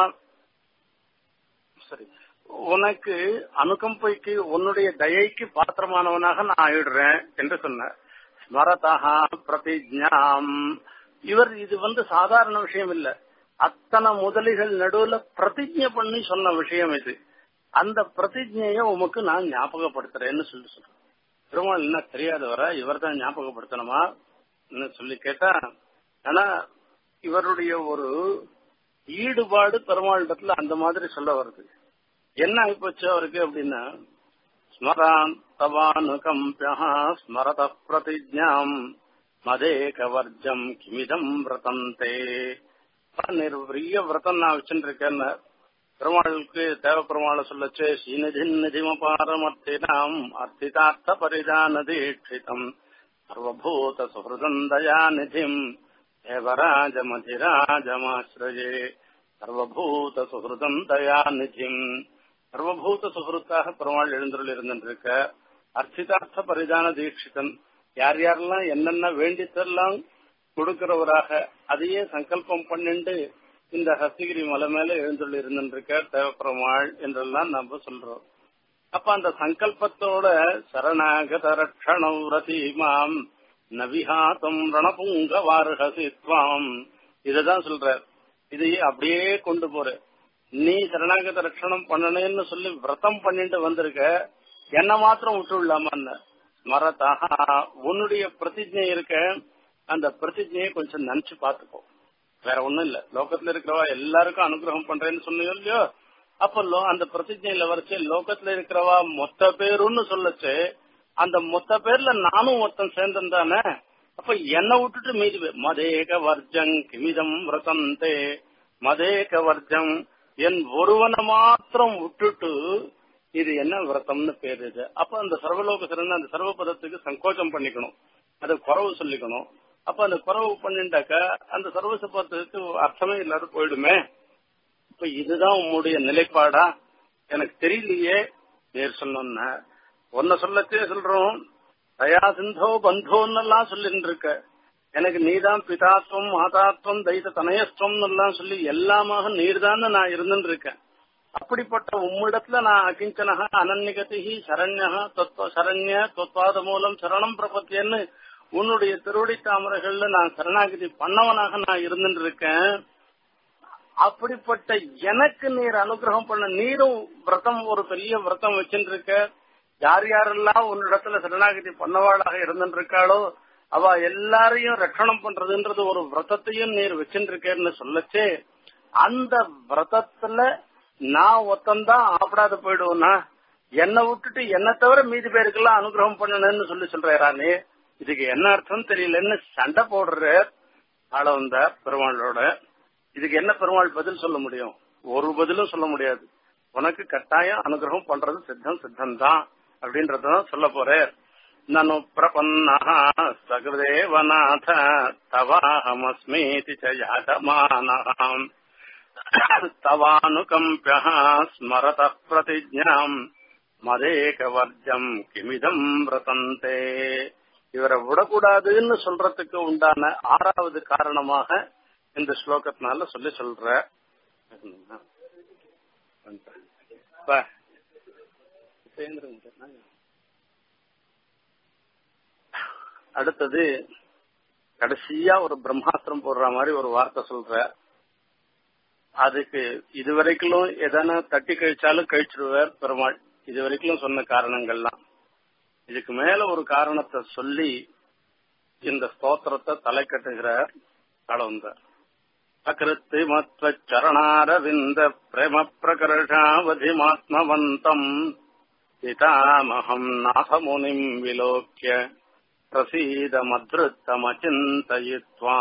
சரி உனக்கு அனுகம்பைக்கு உன்னுடைய தயைக்கு பாத்திரமானவனாக நான் ஆயிடுறேன் என்று சொன்னார் ஸ்மரதா பிரதிஜாம் இவர் இது வந்து சாதாரண விஷயம் இல்ல அத்தனை முதலிகள் நடுவுல பிரதிஜை பண்ணி சொன்ன விஷயம் இது அந்த பிரதிஜைய உமக்கு நான் ஞாபகப்படுத்துறேன்னு சொல்லி சொல்றேன் பெருமாள் என்ன தெரியாதவர இவர் தான் ஞாபகப்படுத்தணுமா சொல்லி கேட்டா ஆனா இவருடைய ஒரு ஈடுபாடு பெருமாளிடத்துல அந்த மாதிரி சொல்ல வருது என்ன ஆகிப்போச்சு அவருக்கு அப்படின்னா ஸ்மரான் தவானுகம்பியா ஸ்மரத பிரதிஜாம் மதேகவர்ஜம் கிமிதம் விரதந்தே பெரிய விரதம் நான் வச்சுட்டு இருக்கேன்னு பெருமாளுக்கு தேவ பெருமாளை சொல்லச்சு ஸ்ரீநிதி நிதிமபாரமர்த்தினாம் அர்த்திதார்த்த பரிதான தீட்சிதம் சர்வபூத சுஹதந்தயா நிதிம் தேவராஜமதிராஜமாசிரயே சர்வபூத சுஹதம் தயா நிதிம் சர்வபூத சுகிருத்தாக பெருமாள் எழுந்தருள் இருந்திருக்க அர்ச்சிதார்த்த பரிதான தீட்சிதன் யார் யாரெல்லாம் என்னென்ன வேண்டித்தெல்லாம் கொடுக்கிறவராக அதையே சங்கல்பம் பண்ணிண்டு இந்த ஹஸ்தகிரி மலை மேல எழுந்துள்ள இருந்திருக்க தேவப்பெருமாள் என்றெல்லாம் நம்ம சொல்றோம் அப்ப அந்த சங்கல்பத்தோட சரணாகத ரட்சணம் ரதீமாம் நவிஹாத்தம் ரணபுங்க வார்ஹசித்வாம் இததான் சொல்றார் இதையே அப்படியே கொண்டு போற நீ சரணாகத ரட்சணம் பண்ணணும்னு சொல்லி விரதம் பண்ணிட்டு வந்திருக்க என்ன மாத்திரம் விட்டு விடலாமான்னு மரத்தாக உன்னுடைய பிரதிஜை இருக்க அந்த பிரதிஜையை கொஞ்சம் நினைச்சு பாத்துக்கோ வேற ஒண்ணும் இல்ல லோகத்துல இருக்கிறவா எல்லாருக்கும் அனுகிரகம் பண்றேன்னு சொன்னியோ இல்லையோ அப்ப அந்த பிரதிஜையில வரைச்சு லோகத்துல இருக்கிறவா மொத்த பேருன்னு சொல்லச்சு அந்த மொத்த பேர்ல நானும் மொத்தம் சேர்ந்தன் தானே அப்ப என்னை விட்டுட்டு மீதி மதேக வர்ஜங் கிமிதம் விரதந்தே மதேக வர்ஜம் என் ஒருவனை மாத்திரம் விட்டுட்டு இது என்ன விரதம்னு பேரு இது அப்ப அந்த சர்வலோக சிறந்த அந்த சர்வபதத்துக்கு சங்கோச்சம் பண்ணிக்கணும் அது குறவு சொல்லிக்கணும் அப்ப அந்த குறவு பண்ணிண்டாக்கா அந்த சர்வச பதத்துக்கு அர்த்தமே இல்லாத போயிடுமே இப்ப இதுதான் உம்முடைய நிலைப்பாடா எனக்கு தெரியலையே நேர் சொன்ன ஒன்ன சொல்லத்தே சொல்றோம் தயா சிந்தோ பந்தோன்னெல்லாம் சொல்லிட்டு இருக்க எனக்கு நீதான் பிதாத்வம் மாதாத்வம் தைத்த தனயஸ்துவம் எல்லாம் சொல்லி எல்லாமாக நீர்தான் நான் இருந்துட்டு இருக்கேன் அப்படிப்பட்ட உம்மிடத்துல நான் அகிஞ்சனக அனன்யகதி சரண்யா தத்துவ சரண்ய தத்வாத மூலம் சரணம் பிரபத்தியன்னு உன்னுடைய திருவடி தாமரைகள்ல நான் சரணாகதி பண்ணவனாக நான் இருந்துட்டு இருக்கேன் அப்படிப்பட்ட எனக்கு நீர் அனுகிரகம் பண்ண நீரும் விரதம் ஒரு பெரிய விரதம் வச்சுட்டு இருக்க யார் யாரெல்லாம் உன்னிடத்துல சரணாகதி பண்ணவாளாக இருந்துட்டு இருக்காளோ அவ எல்லாரையும் ரட்சணம் பண்றதுன்றது ஒரு விரதத்தையும் நீர் வச்சுட்டு இருக்கேன்னு சொல்லச்சே அந்த விரதத்துல நான் ஒத்தந்தான் ஆப்படாத போயிடுவேனா என்னை விட்டுட்டு என்ன தவிர மீதி பேருக்கெல்லாம் அனுகிரகம் பண்ணணும்னு சொல்லி சொல்றானே இதுக்கு என்ன அர்த்தம் தெரியலன்னு சண்டை போடுற ஆள வந்த பெருமாளோட இதுக்கு என்ன பெருமாள் பதில் சொல்ல முடியும் ஒரு பதிலும் சொல்ல முடியாது உனக்கு கட்டாயம் அனுகிரகம் பண்றது சித்தம் சித்தம் தான் அப்படின்றதான் சொல்ல போறேன் நனு பிரபன்னா சகதேவநாத தவாஹமஸ்மீதி யாதமானஹாம் தவானுகம்பிய ஸ்மரத பிரதிஜாம் மதேகவர்ஜம் கிமிதம் விரதந்தே இவரை விடக்கூடாதுன்னு சொல்றதுக்கு உண்டான ஆறாவது காரணமாக இந்த ஸ்லோகத்தினால சொல்லி சொல்ற அடுத்தது கடைசியா ஒரு பிரம்மாஸ்திரம் போடுற மாதிரி ஒரு வார்த்தை சொல்ற அதுக்கு இதுவரைக்கும் எதனா தட்டி கழிச்சாலும் கழிச்சிருவார் பெருமாள் இதுவரைக்கும் சொன்ன காரணங்கள்லாம் இதுக்கு மேல ஒரு காரணத்தை சொல்லி இந்த ஸ்தோத்திரத்தை தலை கட்டுகிறார் கடவுந்தார் அகிருத்தி மத்வ சரணாரவிந்த பிரேம பிரகர்ஷாவதிமாத்மவந்தம் பிதாமகம் நாசமுனிம் விலோக்கிய பிரசீத மத்ருத்தமச்சிந்தயித்வா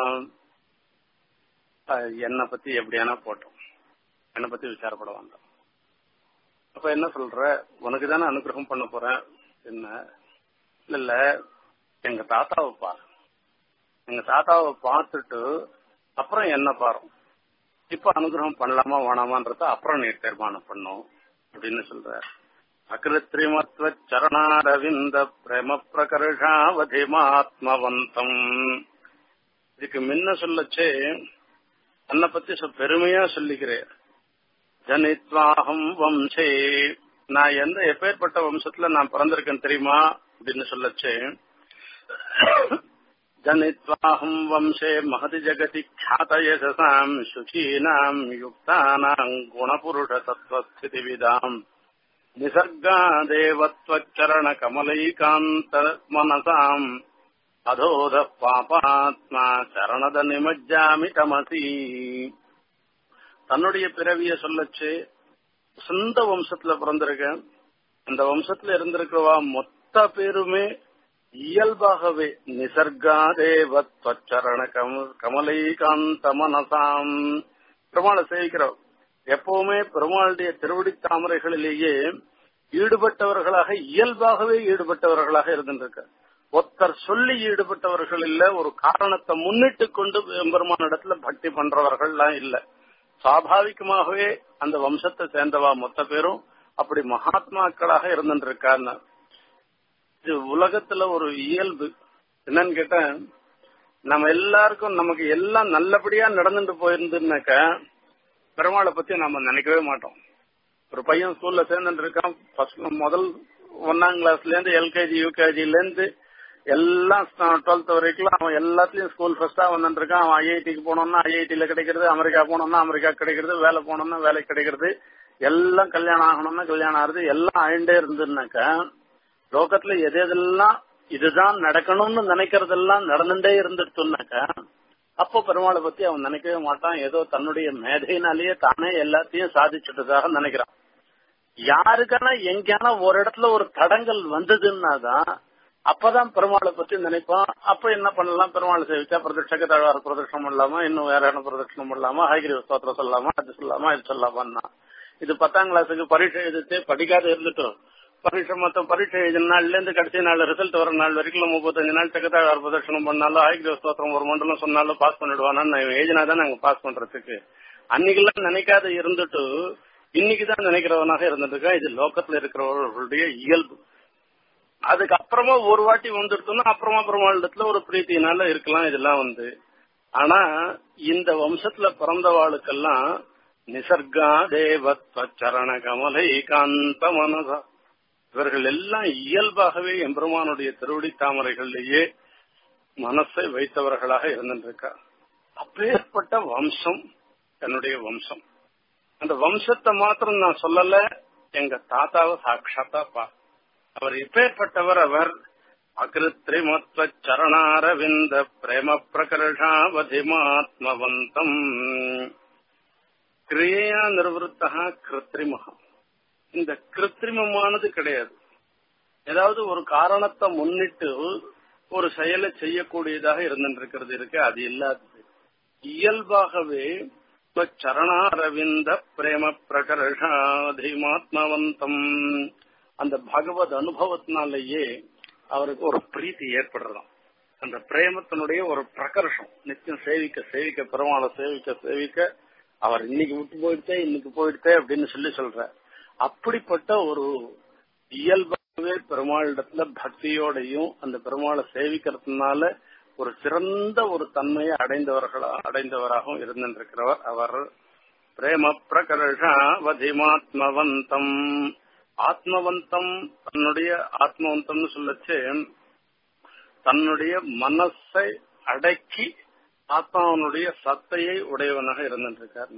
என்னை பத்தி எப்படியானா போட்டோம் என்னை பத்தி விசாரப்பட வந்தோம் அப்ப என்ன சொல்ற உனக்கு தானே அனுகிரகம் பண்ண போறேன் என்ன இல்ல இல்ல எங்க தாத்தாவை பாரு எங்க தாத்தாவை பார்த்துட்டு அப்புறம் என்ன பாரு இப்ப அனுகிரகம் பண்ணலாமா வேணாமான்றத அப்புறம் நீ தீர்மானம் பண்ணும் அப்படின்னு சொல்ற அகிருத்ரிமத்வ சரணாரவிந்த பிரேம பிரகர்ஷாவதிமாத்மவந்தம் இதுக்கு முன்ன சொல்லச்சே தன்னை பத்தி பெருமையா சொல்லிக்கிறேன் ஜனித்வாகம் வம்சே நான் எந்த எப்பேற்பட்ட வம்சத்துல நான் பிறந்திருக்கேன் தெரியுமா அப்படின்னு சொல்லச்சு ஜனித்வாகம் வம்சே மகதி ஜகதி ख्यात यशसाम् சுகீனாம் யுக்தானாம் குணபுருஷ தத்துவஸ்திதிவிதாம் நிசர்காதேவத்வச்சரண கமலைகாந்த மனசாம் அதோத பாபாத்மா சரணத நிமஜ்ஜாமி தமசி தன்னுடைய பிறவிய சொல்லச்சு சொந்த வம்சத்துல பிறந்திருக்கேன் அந்த வம்சத்துல இருந்திருக்கிறவா மொத்த பேருமே இயல்பாகவே நிசர்காதேவத்வச்சரண கம கமலைகாந்த மனசாம் பெருமாளை சேவிக்கிறோம் எப்பவுமே பெருமாளுடைய திருவடி தாமரைகளிலேயே ஈடுபட்டவர்களாக இயல்பாகவே ஈடுபட்டவர்களாக இருந்திருக்க ஒருத்தர் சொல்லி ஈடுபட்டவர்கள் இல்ல ஒரு காரணத்தை முன்னிட்டு கொண்டு பெருமான இடத்துல பக்தி பண்றவர்கள்லாம் இல்ல சுவாபாவிகமாகவே அந்த வம்சத்தை சேர்ந்தவா மொத்த பேரும் அப்படி மகாத்மாக்களாக இருந்துருக்கான்னு இது உலகத்துல ஒரு இயல்பு என்னன்னு கேட்டா நம்ம எல்லாருக்கும் நமக்கு எல்லாம் நல்லபடியா நடந்துட்டு போயிருந்துனாக்க பெருமாளை பத்தி நாம நினைக்கவே மாட்டோம் ஒரு பையன் ஸ்கூல்ல சேர்ந்துட்டு இருக்கான் ஃபர்ஸ்ட் முதல் ஒன்னாம் கிளாஸ்ல இருந்து எல்கேஜி யூகேஜில இருந்து எல்லாம் டுவெல்த் வரைக்கும் அவன் எல்லாத்துலயும் ஸ்கூல் ஃபர்ஸ்டா வந்துட்டு இருக்கான் அவன் ஐஐடிக்கு போனோம்னா ஐஐடியில கிடைக்கிறது அமெரிக்கா போனோம்னா அமெரிக்கா கிடைக்கிறது வேலை போனோம்னா வேலை கிடைக்கிறது எல்லாம் கல்யாணம் ஆகணும்னா கல்யாணம் ஆகுது எல்லாம் ஆயிண்டே இருந்துனாக்கா லோகத்துல எது எதெல்லாம் இதுதான் நடக்கணும்னு நினைக்கிறதெல்லாம் நடந்துட்டே இருந்துட்டுனாக்கா அப்போ பெருமாளை பத்தி அவன் நினைக்கவே மாட்டான் ஏதோ தன்னுடைய மேதையினாலேயே தானே எல்லாத்தையும் சாதிச்சுட்டதாக நினைக்கிறான் யாருக்கான எங்கேயான ஒரு இடத்துல ஒரு தடங்கள் வந்ததுன்னாதான் அப்பதான் பெருமாளை பத்தி நினைப்பான் அப்ப என்ன பண்ணலாம் பெருமாளை சேவிச்சா பிரதட்சக தழ்வார பிரதட்சணம் இல்லாம இன்னும் வேற என்ன பிரதட்சணம் இல்லாம ஹைகிரி ஸ்தோத்திரம் சொல்லலாமா அது சொல்லலாமா இது சொல்லலாமா இது பத்தாம் கிளாஸுக்கு பரீட்சை எழுதிட்டு படிக்காத இருந்துட்டும் பரீட்சை மொத்த பரீட்சை எழுதின நாள்ல இருந்து கடைசி நாள் ரிசல்ட் வர நாள் வரைக்கும் முப்பத்தஞ்சு நாள் தக்கதாக பிரதட்சணம் பண்ணாலும் ஆயுத ஸ்தோத்திரம் ஒரு மண்டலம் சொன்னாலும் பாஸ் பண்ணிடுவானான்னு எழுதினா தான் நாங்க பாஸ் பண்றதுக்கு அன்னைக்கெல்லாம் நினைக்காத இருந்துட்டு இன்னைக்குதான் நினைக்கிறவனாக இருந்துட்டு இருக்கா இது லோக்கத்துல இருக்கிறவர்களுடைய இயல்பு அதுக்கப்புறமா ஒரு வாட்டி வந்துடுத்தோம்னா அப்புறமா பெருமாளிடத்துல ஒரு பிரீத்தினால இருக்கலாம் இதெல்லாம் வந்து ஆனா இந்த வம்சத்துல பிறந்தவாளுக்கெல்லாம் நிசர்கா தேவத்வ சரண கமலை காந்த மனதா இவர்கள் எல்லாம் இயல்பாகவே எம்பெருமானுடைய திருவடி தாமரைகளிலேயே மனசை வைத்தவர்களாக இருந்திருக்கா அப்பேற்பட்ட வம்சம் என்னுடைய வம்சம் அந்த வம்சத்தை மாத்திரம் நான் சொல்லல எங்க தாத்தாவை சாட்சாத்தா பா அவர் எப்பேற்பட்டவர் அவர் அகிருத்ரிமத்வ சரணாரவிந்த பிரேம பிரகர்ஷாவதிமாத்மவந்தம் கிரியையா நிர்வத்தா கிருத்ரிமகா இந்த கிருத்ரிமமானது கிடையாது ஏதாவது ஒரு காரணத்தை முன்னிட்டு ஒரு செயலை செய்யக்கூடியதாக இருந்திருக்கிறது இருக்கு அது இல்லாதது இயல்பாகவே சரணாரவிந்த பிரேம பிரகர்ஷாதிமாத்மவந்தம் அந்த பகவத் அனுபவத்தினாலேயே அவருக்கு ஒரு பிரீத்தி ஏற்படுறதாம் அந்த பிரேமத்தினுடைய ஒரு பிரகர்ஷம் நிச்சயம் சேவிக்க சேவிக்க பெருமாளை சேவிக்க சேவிக்க அவர் இன்னைக்கு விட்டு போயிடுத்தே இன்னைக்கு போயிடுத்தே அப்படின்னு சொல்லி சொல்ற அப்படிப்பட்ட ஒரு இயல்பாகவே பெருமாளிடத்துல பக்தியோடையும் அந்த பெருமாளை சேவிக்கிறதுனால ஒரு சிறந்த ஒரு தன்மையை அடைந்தவர்களா அடைந்தவராகவும் இருந்திருக்கிறவர் அவர் பிரேம பிரகர்ஷாவதிமாத்மவந்தம் ஆத்மவந்தம் தன்னுடைய ஆத்மவந்தம்னு சொல்லச்சு தன்னுடைய மனசை அடக்கி ஆத்மாவனுடைய சத்தையை உடையவனாக இருந்திருக்கார்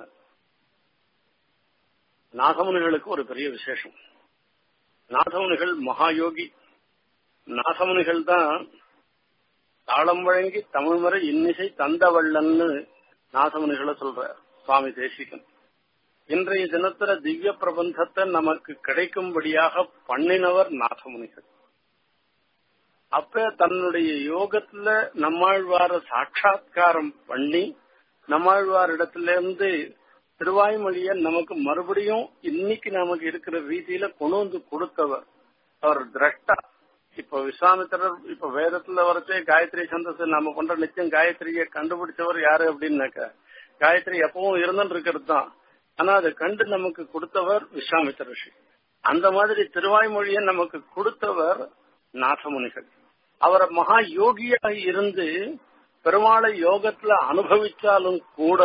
நாகமுனிகளுக்கு ஒரு பெரிய விசேஷம் நாகமுனிகள் மகாயோகி நாகமுனிகள் தான் தாளம் வழங்கி தமிழ் முறை இன்னிசை தந்தவள்ளன்னு நாசமுனிகளை சொல்ற சுவாமி தேசிகன் இன்றைய தினத்துல திவ்ய பிரபந்தத்தை நமக்கு கிடைக்கும்படியாக பண்ணினவர் நாசமுனிகள் அப்ப தன்னுடைய யோகத்துல நம்மாழ்வார சாட்சா்காரம் பண்ணி நம்மாழ்வார் இடத்துல இருந்து திருவாய்மொழிய நமக்கு மறுபடியும் இன்னைக்கு நமக்கு இருக்கிற ரீதியில கொண்டு வந்து கொடுத்தவர் அவர் திரஷ்டா இப்ப விஸ்வாமித்திரர் இப்ப வேதத்துல வரச்சே காயத்ரி சந்தஸ் நம்ம பண்ற நிச்சயம் காயத்ரியை கண்டுபிடிச்சவர் யாரு அப்படின்னாக்க காயத்ரி எப்பவும் இருந்துட்டு இருக்கிறது தான் ஆனா அதை கண்டு நமக்கு கொடுத்தவர் விஸ்வாமித்திர ரிஷி அந்த மாதிரி திருவாய்மொழியை நமக்கு கொடுத்தவர் நாசமுனிகள் அவரை மகா யோகியாக இருந்து பெருமாளை யோகத்துல அனுபவிச்சாலும் கூட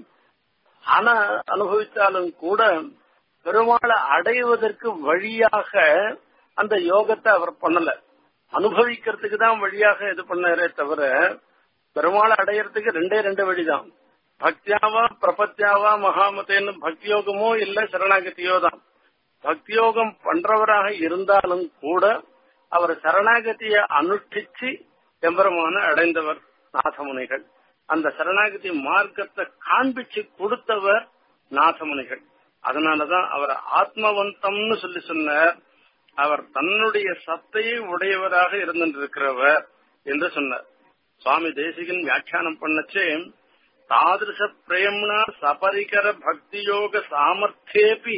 ஆனா அனுபவிச்சாலும் கூட பெருமாளை அடைவதற்கு வழியாக அந்த யோகத்தை அவர் பண்ணல அனுபவிக்கிறதுக்கு தான் வழியாக இது பண்ணாரே தவிர பெருமாளை அடையறதுக்கு ரெண்டே ரெண்டு வழிதான் பக்தியாவா பிரபத்தியாவா மகாமதேன்னு பக்தியோகமோ இல்ல சரணாகதியோ தான் பக்தியோகம் பண்றவராக இருந்தாலும் கூட அவர் சரணாகதியை அனுஷ்டிச்சு எம்பெருமான அடைந்தவர் நாசமுனிகள் அந்த சரணாகதி மார்க்கத்தை காண்பிச்சு கொடுத்தவர் நாசமுனிகள் அதனாலதான் அவர் ஆத்மவந்தம்னு சொல்லி சொன்னார் அவர் தன்னுடைய சத்தையை உடையவராக இருந்திருக்கிறவர் என்று சொன்னார் சுவாமி தேசிகன் வியாக்கியானம் பண்ணச்சே தாதிருஷ பிரேம்னா சபரிகர பக்தியோக சாமர்த்தியேபி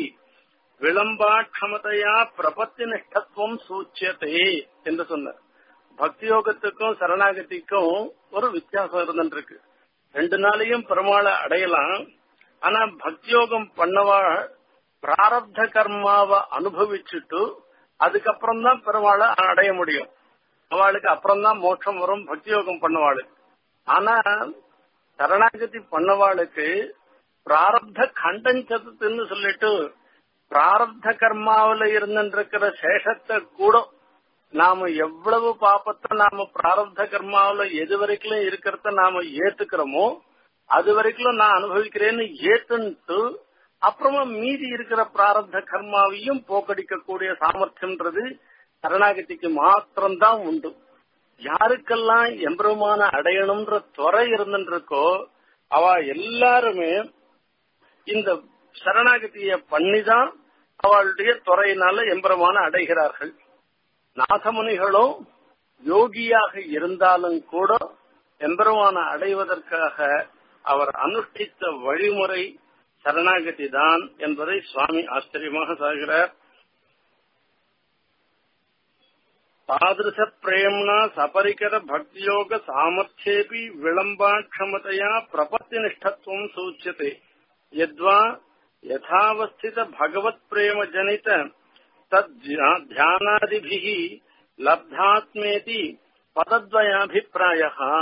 விளம்பாட்சமதையா பிரபத்தி நிஷ்டத்துவம் சூச்சியதே என்று சொன்னார் பக்தி யோகத்துக்கும் சரணாகதிக்கும் ஒரு வித்தியாசம் இருந்துருக்கு ரெண்டு நாளையும் பெருமாளை அடையலாம் ஆனா பக்தியோகம் பண்ணவா பிராரப்த கர்மாவை அனுபவிச்சுட்டு அதுக்கப்புறம் தான் பெருமாளை அடைய முடியும் அவளுக்கு அப்புறம் தான் மோட்சம் வரும் பக்தியோகம் பண்ணவாளுக்கு ஆனா சரணாகதி பண்ணவாளுக்கு பிராரப்த கண்டஞ்சத்துன்னு சொல்லிட்டு பிராரப்த கர்மாவில இருந்துருக்கிற சேஷத்தை கூட நாம எவ்வளவு பாப்பத்தை நாம பிராரப்த கர்மாவில எது வரைக்கும் இருக்கிறத நாம ஏத்துக்கிறோமோ அது வரைக்கும் நான் அனுபவிக்கிறேன்னு ஏத்துன்ட்டு அப்புறமா மீதி இருக்கிற பிராரப்த கர்மாவையும் போக்கடிக்கக்கூடிய சாமர்த்தியம்ன்றது சரணாகதிக்கு மாத்திரம்தான் உண்டு யாருக்கெல்லாம் எம்பெருமான அடையணும்ன்ற துறை இருந்துருக்கோ அவ எல்லாருமே இந்த சரணாகதிய பண்ணிதான் அவளுடைய துறையினால எம்பெருமான அடைகிறார்கள் நாகமுனிகளும் யோகியாக இருந்தாலும் கூட எம்பெருமான அடைவதற்காக அவர் அனுஷ்டித்த வழிமுறை சரணாகதி தான் என்பதை சுவாமி ஆச்சரியமாக சாகிறார் தாதிருஷ பிரேம்னா சபரிகர பக்தியோக சாமர்த்தியேபி விளம்பாட்சமதையா பிரபத்தி நிஷ்டத்துவம் சூச்சியते यद्वा यथावस्थित भगवत प्रेम जनित तद ध्यानादिभिः लब्धात्मेति பதத்வயாபிப்பிராய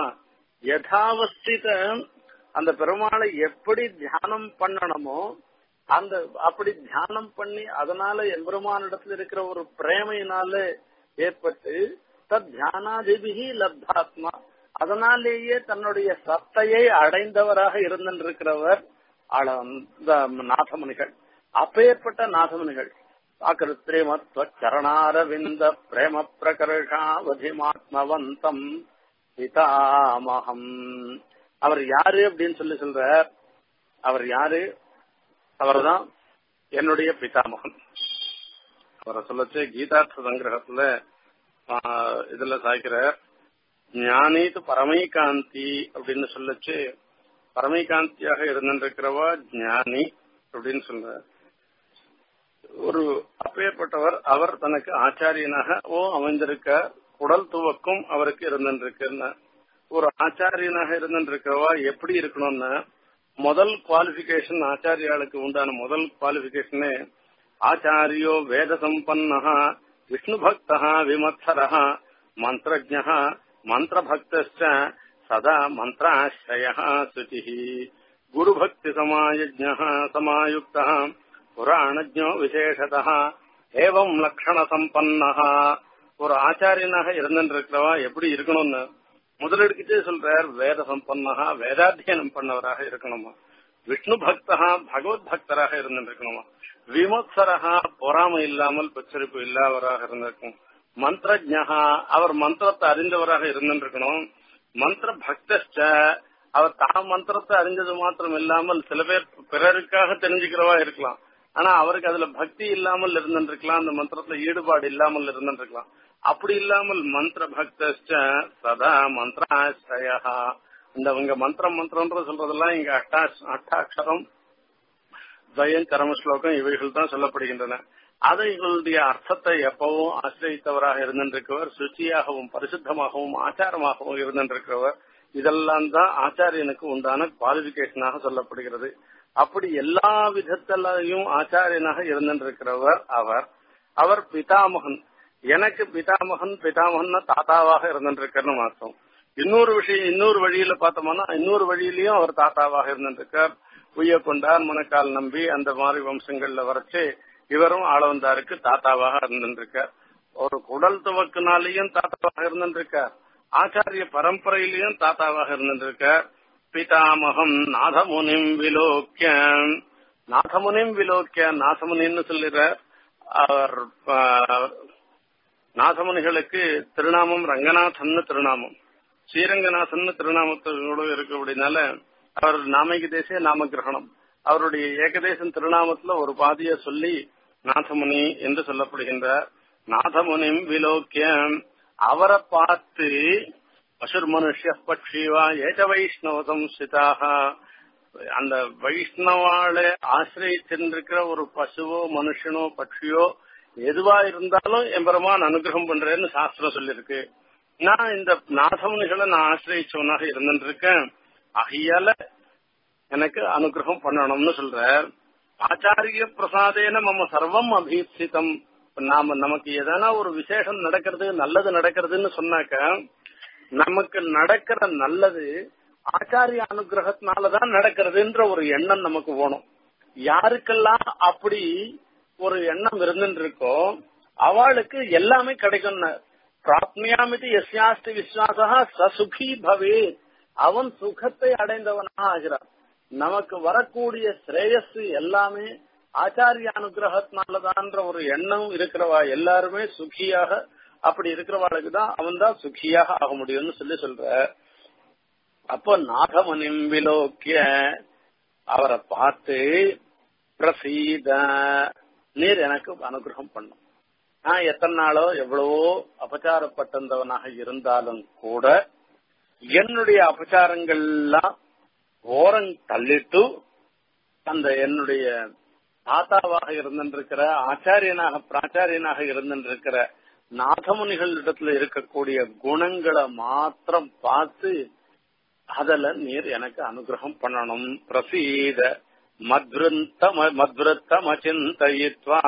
யதாவஸ்தித அந்த பெருமாளை எப்படி தியானம் பண்ணணுமோ அந்த அப்படி தியானம் பண்ணி அதனால எம்பெருமானிடத்தில் இருக்கிற ஒரு பிரேமையினால ஏற்பட்டு தத் தியானாதிபிகி லப்தாத்மா அதனாலேயே தன்னுடைய சத்தையை அடைந்தவராக இருந்திருக்கிறவர் நாதமுனிகள் அப்பேற்பட்ட நாதமுனிகள் ஆக்கிருத்திரிமத்வ சரணாரவிந்த பிரேம பிரகர்ஷாவதிமாத்மவந்தம் பிதாமகம் அவர் யாரு அப்படின்னு சொல்லி சொல்றார் அவர் யாரு அவர்தான் என்னுடைய பிதாமகன் அவரை சொல்லச்சு கீதார்த்த சங்கிரகத்துல இதுல சாய்க்கிறார் ஞானீத்து பரமைகாந்தி அப்படின்னு சொல்லச்சு பரமைகாந்தியாக இருந்திருக்கிறவா ஞானி அப்படின்னு சொல்றார் ஒரு அப்பேற்பட்டவர் அவர் தனக்கு ஆச்சாரியனாக ஓ அமைந்திருக்க உடல் துவக்கும் அவருக்கு இருந்திருக்குன்னு ஒரு ஆச்சாரியனாக இருந்திருக்கிறவா எப்படி இருக்கணும்னா முதல் குவாலிபிகேஷன் ஆச்சாரியாளுக்கு உண்டான முதல் குவாலிபிகேஷனே ஆச்சாரியோ வேத சம்பன்னா விஷ்ணு பக்தா விமத்சர மந்திரஜ மந்திரபக்த சதா மந்திராश्रय சுச்சி குருபக்தி சமாயஜ சமாயுக்த புராணஜோ விசேஷத ஏவம் லக்ஷண சம்பன்னா ஒரு ஆச்சாரியனாக இருந்திருக்கிறவா எப்படி இருக்கணும்னு முதலெடுக்கிட்டே சொல்றார் வேத சம்பன்னா வேதாத்தியனம் பண்ணவராக இருக்கணுமா விஷ்ணு பக்தா பகவத் பக்தராக இருந்திருக்கணுமா விமத்சரகா பொறாமை இல்லாமல் பச்சரிப்பு இல்லாதவராக இருந்திருக்கும் மந்திரஜா அவர் மந்திரத்தை அறிந்தவராக இருந்திருக்கணும் மந்திர பக்த அவர் தான் மந்திரத்தை அறிஞ்சது மாத்திரம் இல்லாமல் சில பேர் பிறருக்காக தெரிஞ்சுக்கிறவா இருக்கலாம் ஆனா அவருக்கு அதுல பக்தி இல்லாமல் இருந்திருக்கலாம் அந்த மந்திரத்துல ஈடுபாடு இல்லாமல் இருந்திருக்கலாம் அப்படி இல்லாமல் மந்திர பக்த சதா மந்திராஸ்ரயா இந்த இங்க மந்திரம் மந்திரம்ன்ற சொல்றதெல்லாம் இங்க அட்டா அட்டாட்சரம் துவயம் கரம ஸ்லோகம் இவைகள் தான் சொல்லப்படுகின்றன அதைகளுடைய அர்த்தத்தை எப்பவும் ஆசிரியத்தவராக இருந்திருக்கிறவர் சுச்சியாகவும் பரிசுத்தமாகவும் ஆச்சாரமாகவும் இருந்திருக்கிறவர் இதெல்லாம் தான் ஆச்சாரியனுக்கு உண்டான குவாலிபிகேஷனாக சொல்லப்படுகிறது அப்படி எல்லா விதத்திலையும் ஆச்சாரியனாக இருந்திருக்கிறவர் அவர் அவர் பிதாமகன் எனக்கு பிதாமகன் பிதாமகன் தாத்தாவாக இருந்திருக்கிறன்னு மாத்தோம் இன்னொரு விஷயம் இன்னொரு வழியில பார்த்தோம்னா இன்னொரு வழியிலயும் அவர் தாத்தாவாக இருந்திருக்கார் உய்ய கொண்டார் முனக்கால் நம்பி அந்த மாதிரி வம்சங்கள்ல வரைச்சு இவரும் ஆளவந்தாருக்கு தாத்தாவாக இருந்திருக்கார் ஒரு குடல் துவக்குனாலையும் தாத்தாவாக இருந்திருக்கார் ஆச்சாரிய பரம்பரையிலையும் தாத்தாவாக இருந்திருக்கார் பிதாமகம் நாதமுனிம் விலோக்கிய நாதமுனிம் விலோக்கிய நாதமுனின்னு சொல்லுறார் அவர் நாதமுனிகளுக்கு திருநாமம் ரங்கநாதன் திருநாமம் ஸ்ரீரங்கநாதன் திருநாமத்தோடு இருக்கு அப்படின்னால அவர் நாமைக்கு தேசிய நாம கிரகணம் அவருடைய ஏகதேசம் திருநாமத்துல ஒரு பாதிய சொல்லி நாதமுனி என்று சொல்லப்படுகின்றார் நாதமுனிம் விலோக்கியம் அவரை பார்த்து பசுர் மனுஷ பட்சிவா ஏக வைஷ்ணவ சம்சிதாக அந்த வைஷ்ணவாளை ஆசிரியத்திருக்கிற ஒரு பசுவோ மனுஷனோ பட்சியோ எதுவா இருந்தாலும் எம்பெருமான் அனுகிரகம் பண்றேன்னு சாஸ்திரம் சொல்லியிருக்கு நான் இந்த நாதமுனிகளை நான் ஆசிரியச்சவனாக இருந்திருக்கேன் ஆகையால எனக்கு அனுகிரகம் பண்ணணும்னு சொல்ற ஆச்சாரிய பிரசாதேன நம்ம சர்வம் அபீப்சிதம் நாம நமக்கு எதனா ஒரு விசேஷம் நடக்கிறது நல்லது நடக்கிறதுன்னு சொன்னாக்க நமக்கு நடக்கிற நல்லது ஆச்சாரிய அனுகிரகத்தினாலதான் நடக்கிறதுன்ற ஒரு எண்ணம் நமக்கு வேணும் யாருக்கெல்லாம் அப்படி ஒரு எண்ணம் இருந்துட்டு இருக்கோ அவளுக்கு எல்லாமே கிடைக்கும் பிராப்னியாமிதி எஸ்யாஸ்தி விஸ்வாசா சசுகி பவே அவன் சுகத்தை அடைந்தவனாக ஆகிறான் நமக்கு வரக்கூடிய ஸ்ரேயஸ் எல்லாமே ஆச்சாரிய அனுகிரகத்தினாலதான்ற ஒரு எண்ணம் இருக்கிறவா எல்லாருமே சுகியாக அப்படி இருக்கிறவாளுக்கு தான் அவன் தான் சுகியாக ஆக முடியும்னு சொல்லி சொல்ற அப்போ நாகமனிம் விலோக்கிய அவரை பார்த்து பிரசீத நீர் எனக்கு அனுகிரகம் பண்ணும் நான் எத்தனை நாளோ எவ்வளவோ அபச்சாரப்பட்டிருந்தவனாக இருந்தாலும் கூட என்னுடைய அபச்சாரங்கள்லாம் ஓரம் தள்ளிட்டு அந்த என்னுடைய தாத்தாவாக இருந்திருக்கிற ஆச்சாரியனாக பிராச்சாரியனாக இருந்திருக்கிற நாதமுனிகள் இடத்துல இருக்கக்கூடிய குணங்களை மாத்திரம் பார்த்து அதுல நீர் எனக்கு அனுகிரகம் பண்ணணும் பிரசீத மத்ருந்தம மத்ருத்தமச்சிந்தயித்வா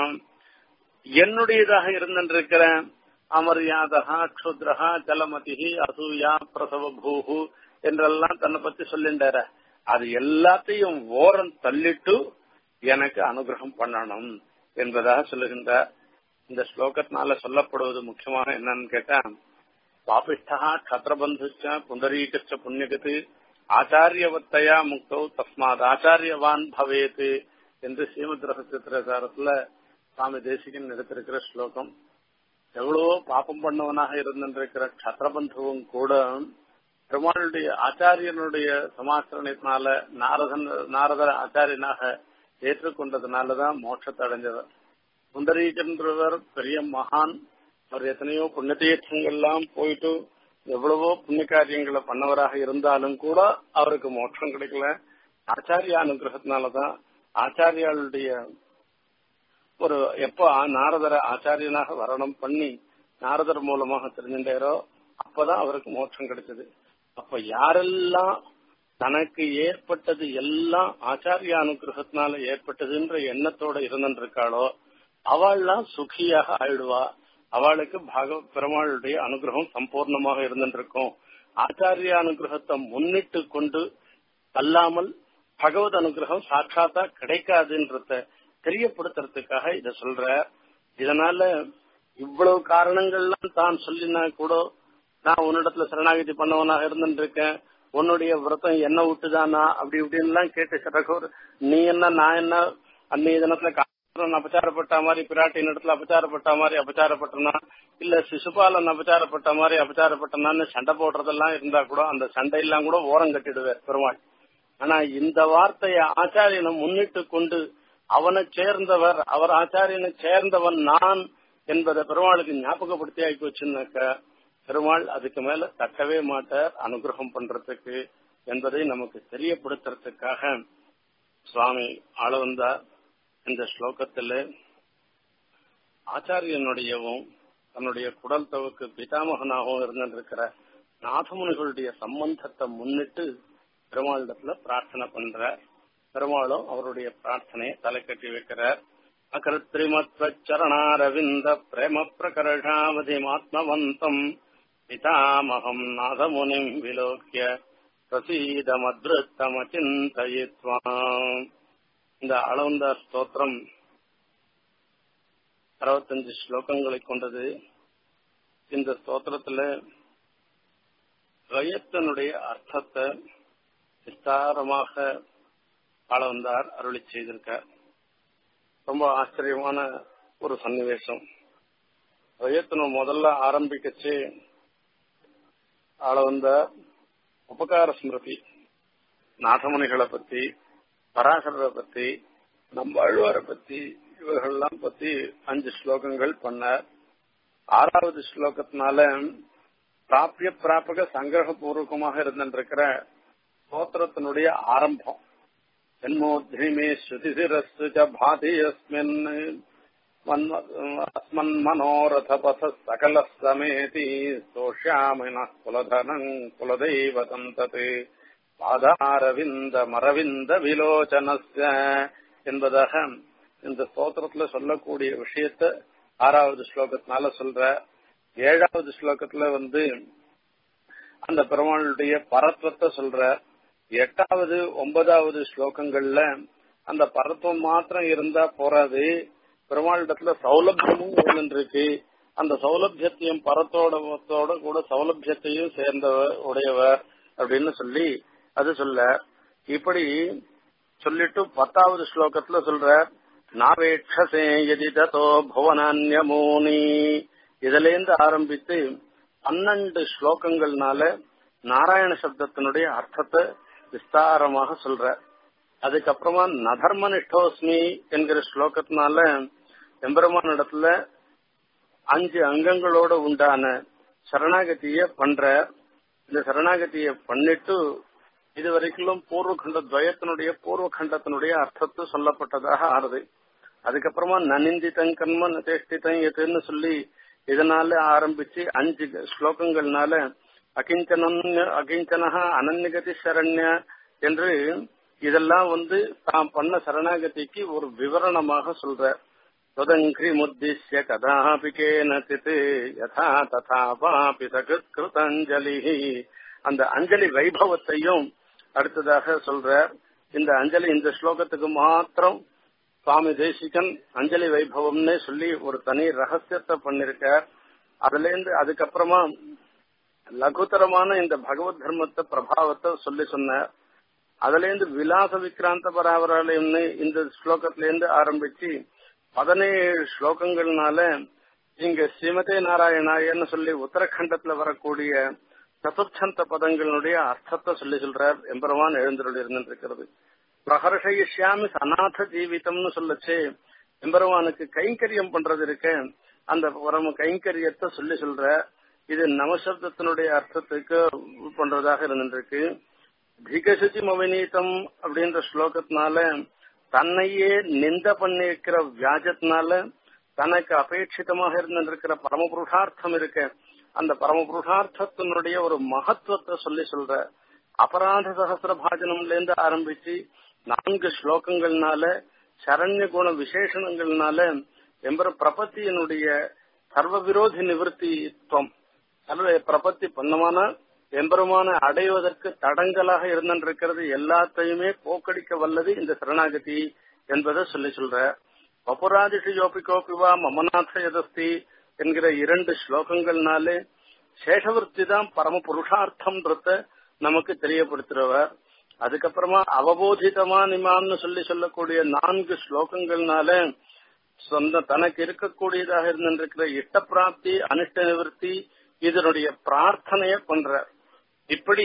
என்னுடையதாக இருந்திருக்கிற அமரியாதகா க்ஷுத்ரஹா ஜலமதிஹி அசூயா பிரசவ பூஹு என்றெல்லாம் தன்னை பத்தி சொல்லிண்டார அது எல்லாத்தையும் ஓரம் தள்ளிட்டு எனக்கு அனுகிரகம் பண்ணணும் என்பதாக சொல்லுகின்றார் இந்த ஸ்லோகத்தினால சொல்லப்படுவது முக்கியமான என்னன்னு கேட்டா பாபிஷ்டா கத்திரபந்துச்ச புண்டரீகச்ச புண்ணியகத்து ஆச்சாரியவத்தையா முக்தோ தஸ்மாத் ஆச்சாரியவான் பவேத் என்று ஸ்ரீமத் ரகசியத்திரசாரத்துல சுவாமி தேசிகன் எடுத்திருக்கிற ஸ்லோகம் எவ்வளவோ பாப்பம் பண்ணவனாக இருந்திருக்கிற கத்திரபந்துவும் கூட பெருமாளுடைய ஆச்சாரியனுடைய சமாசரணத்தினால நாரதன் நாரதர் ஆச்சாரியனாக ஏற்றுக்கொண்டதுனாலதான் மோட்சத்தை அடைஞ்சவர் சுந்தரீகன்றவர் பெரிய மகான் அவர் எத்தனையோ புண்ணிய தீர்த்தங்கள்லாம் போயிட்டு எவ்வளவோ புண்ணிய காரியங்களை பண்ணவராக இருந்தாலும் கூட அவருக்கு மோட்சம் கிடைக்கல ஆச்சாரிய அனுகிரகத்தினாலதான் ஆச்சாரியாளுடைய ஒரு எப்போ நாரதரை ஆச்சாரியனாக வரணம் பண்ணி நாரதர் மூலமாக தெரிஞ்சின்றாரோ அப்பதான் அவருக்கு மோட்சம் கிடைச்சது அப்ப யாரெல்லாம் தனக்கு ஏற்பட்டது எல்லாம் ஆச்சாரிய அனுகிரகத்தினால ஏற்பட்டதுன்ற எண்ணத்தோட இருந்திருக்காளோ அவள்லாம் சுகியாக ஆயிடுவா அவளுக்கு பாக பெருமாளுடைய அனுகிரகம் சம்பூர்ணமாக இருந்திருக்கும் ஆச்சாரிய அனுகிரகத்தை முன்னிட்டு கொண்டு அல்லாமல் பகவத் அனுகிரகம் சாட்சாத்தா கிடைக்காதுன்றத தெரியப்படுத்துறதுக்காக இத சொல்ற இதனால இவ்வளவு காரணங்கள்லாம் தான் சொல்லினா கூட நான் உன்னிடத்துல சரணாகதி பண்ணவனாக இருந்துருக்கேன் உன்னுடைய விரதம் என்ன விட்டுதானா அப்படி இப்படின்லாம் கேட்டு சரகோர் நீ என்ன நான் என்ன அன்னைய தினத்துல காரணம் அபச்சாரப்பட்ட மாதிரி பிராட்டின் இடத்துல அபச்சாரப்பட்ட மாதிரி அபச்சாரப்பட்டனா இல்ல சிசுபாலன் அபச்சாரப்பட்ட மாதிரி அபச்சாரப்பட்டனான்னு சண்டை போடுறதெல்லாம் இருந்தா கூட அந்த சண்டையெல்லாம் கூட ஓரம் கட்டிடுவார் பெருமாள் ஆனா இந்த வார்த்தையை ஆச்சாரியனை முன்னிட்டு கொண்டு அவனை சேர்ந்தவர் அவர் ஆச்சாரியனை சேர்ந்தவன் நான் என்பதை பெருமாளுக்கு ஞாபகப்படுத்தி ஆக்கி வச்சுனாக்க பெருமாள் அதுக்கு மேல தட்டவே மாட்டார் அனுகிரகம் பண்றதுக்கு என்பதை நமக்கு தெரியப்படுத்துறதுக்காக சுவாமி ஆள வந்தார் இந்த ஸ்லோகத்துல ஆச்சாரியனுடையவும் தன்னுடைய குடல் தவுக்கு பிதாமகனாகவும் இருந்திருக்கிற நாதமுனிகளுடைய சம்பந்தத்தை முன்னிட்டு பெருமாளிடத்துல பிரார்த்தனை பண்ற பெருமாளும் அவருடைய பிரார்த்தனையை தலை கட்டி வைக்கிறார் அகிருத்திரிமத்வச்சரணாரவிந்த பிரேம பிரகர்ஷாவதிமாத்மவந்தம் பிதாமகம் நாதமுனிம் விலோக்கிய பிரசீதமத்ருத்தமச்சிந்தயித்வா இந்த அளந்த ஸ்தோத்திரம் அறுபத்தஞ்சு ஸ்லோகங்களை கொண்டது இந்த ஸ்தோத்திரத்துல ரயத்தனுடைய அர்த்தத்தை விஸ்தாரமாக ஆளவந்தார் அருளி செய்திருக்கார் ரொம்ப ஆச்சரியமான ஒரு சன்னிவேசம் ரயத்தனு முதல்ல ஆரம்பிக்கச்சு ஆளவந்த உபகார ஸ்மிருதி நாதமுனிகளை பத்தி பராசரரை பத்தி நம்பாழ்வாரை பத்தி இவர்கள்லாம் பத்தி அஞ்சு ஸ்லோகங்கள் பண்ணார் ஆறாவது ஸ்லோகத்தினால பிராபிய பிராபக சங்கிரக பூர்வகமாக இருந்திருக்கிற ஸ்தோத்திரத்தினுடைய ஆரம்பம் ஜன்மோத்ரிமே ஸ்ருதிசிரஸ்து ச பாதி அஸ்மின் அஸ்மன் மனோரத பத சகல சமேதி சோஷாமின குலதனங் குலதெய்வதம் தத் பாதாரவிந்த மரவிந்த விலோச்சனஸ்ய என்பதாக இந்த ஸ்தோத்திரத்துல சொல்லக்கூடிய விஷயத்த ஆறாவது ஸ்லோகத்தினால சொல்ற ஏழாவது ஸ்லோகத்துல வந்து அந்த பெருமாளுடைய பரத்வத்தை சொல்ற எட்டாவது ஒன்பதாவது ஸ்லோகங்கள்ல அந்த பரத்துவம் மாத்திரம் இருந்தா போறாது பெருமாளிடத்துல சௌலபியமும் இருந்துருக்கு அந்த சௌலபியத்தையும் பரத்தோட கூட சௌலபியத்தையும் சேர்ந்தவர் உடையவர் அப்படின்னு சொல்லி அது சொல்ல இப்படி சொல்லிட்டு பத்தாவது ஸ்லோகத்துல சொல்ற நாவேட்சசே எதி ததோ புவனான்யமூனி இதுல இருந்து ஆரம்பித்து பன்னெண்டு ஸ்லோகங்கள்னால நாராயண சப்தத்தினுடைய அர்த்தத்தை விஸ்தாரமாக சொல்ற அதுக்கப்புறமா நதர்ம நிஷ்டோஸ்மி என்கிற ஸ்லோகத்தினால எம்பெருமான் இடத்துல அஞ்சு அங்கங்களோட உண்டான சரணாகதிய பண்ற இந்த சரணாகதிய பண்ணிட்டு இது வரைக்கும் பூர்வ கண்ட துவயத்தினுடைய பூர்வ கண்டத்தினுடைய அர்த்தத்தை சொல்லப்பட்டதாக ஆறுது அதுக்கப்புறமா நனிந்திதங் கர்ம நதேஷ்டிதங் எதுன்னு சொல்லி இதனால ஆரம்பிச்சு அஞ்சு ஸ்லோகங்கள்னால அகிஞ்சனன் அகிஞ்சனஹா அனன்யகதி சரண்ய என்று இதெல்லாம் வந்து தாம் பண்ண சரணாகதிக்கு ஒரு விவரணமாக சொல்ற தொதங்கிரி முத்திஷ்ய கதாபி கேனசித் யதா ததா வாபி சகிருதஞ்சலி அந்த அஞ்சலி வைபவத்தையும் அடுத்ததாக சொல்ற இந்த அஞ்சலி இந்த ஸ்லோகத்துக்கு மாத்திரம் சுவாமி தேசிகன் அஞ்சலி வைபவம்னே சொல்லி ஒரு தனி ரகசியத்தை பண்ணிருக்கார் அதுல இருந்து அதுக்கப்புறமா லகுத்தரமான இந்த பகவத் தர்மத்தை பிரபாவத்தை சொல்லி சொன்னார் அதுல இருந்து விலாச விக்ராந்த பராவராலயம்னு இந்த ஸ்லோகத்துல இருந்து ஆரம்பிச்சு பதினேழு ஸ்லோகங்கள்னால இங்க ஸ்ரீமதே நாராயணாயன்னு சொல்லி உத்தரகண்டத்துல வரக்கூடிய சதுர்ச்சந்த பதங்களுடைய அர்த்தத்தை சொல்லி சொல்றார் எம்பெருமான் எழுந்தருள் இருந்திருக்கிறது பிரகர்ஷயிஷ்யாமி அநாத ஜீவிதம்னு சொல்லச்சு எம்பெருமானுக்கு கைங்கரியம் பண்றது இருக்க அந்த பரம கைங்கரியத்தை சொல்லி சொல்ற இது நவசப்தத்தினுடைய அர்த்தத்துக்கு பண்றதாக இருந்திருக்கு பிகசுச்சி மவினீதம் அப்படின்ற ஸ்லோகத்தினால தன்னையே நிந்த பண்ணிருக்கிற வியாஜத்தினால தனக்கு அபேட்சிதமாக இருந்திருக்கிற பரமபுருஷார்த்தம் இருக்க அந்த பரமபுருஷார்த்தத்தினுடைய ஒரு மகத்துவத்தை சொல்லி சொல்ற அபராத சகசிர பாஜனம்ல இருந்து ஆரம்பிச்சு நான்கு ஸ்லோகங்கள்னால சரண்ய குண விசேஷணங்கள்னால எம்பர பிரபத்தியினுடைய சர்வ விரோதி நிவர்த்தித்துவம் சர்வ பிரபத்தி பண்ணமான எம்பெருமான அடைவதற்கு தடங்கலாக இருந்திருக்கிறது எல்லாத்தையுமே போக்கடிக்க வல்லது இந்த சரணாகதி என்பதை சொல்லி சொல்ற அபராதிஷு யோபிகோபிவா மமநாத எதஸ்தி என்கிற இரண்டு ஸ்லோகங்கள்னாலே சேஷவர்த்தி தான் பரம புருஷார்த்தம்ன்றத நமக்கு தெரியப்படுத்துறவர் அதுக்கப்புறமா அவபோதிதமா நிமான்னு சொல்லி சொல்லக்கூடிய நான்கு ஸ்லோகங்கள்னால சொந்த தனக்கு இருக்கக்கூடியதாக இருந்திருக்கிற இஷ்ட பிராப்தி அனிஷ்ட நிவர்த்தி இதனுடைய பிரார்த்தனைய பண்ற இப்படி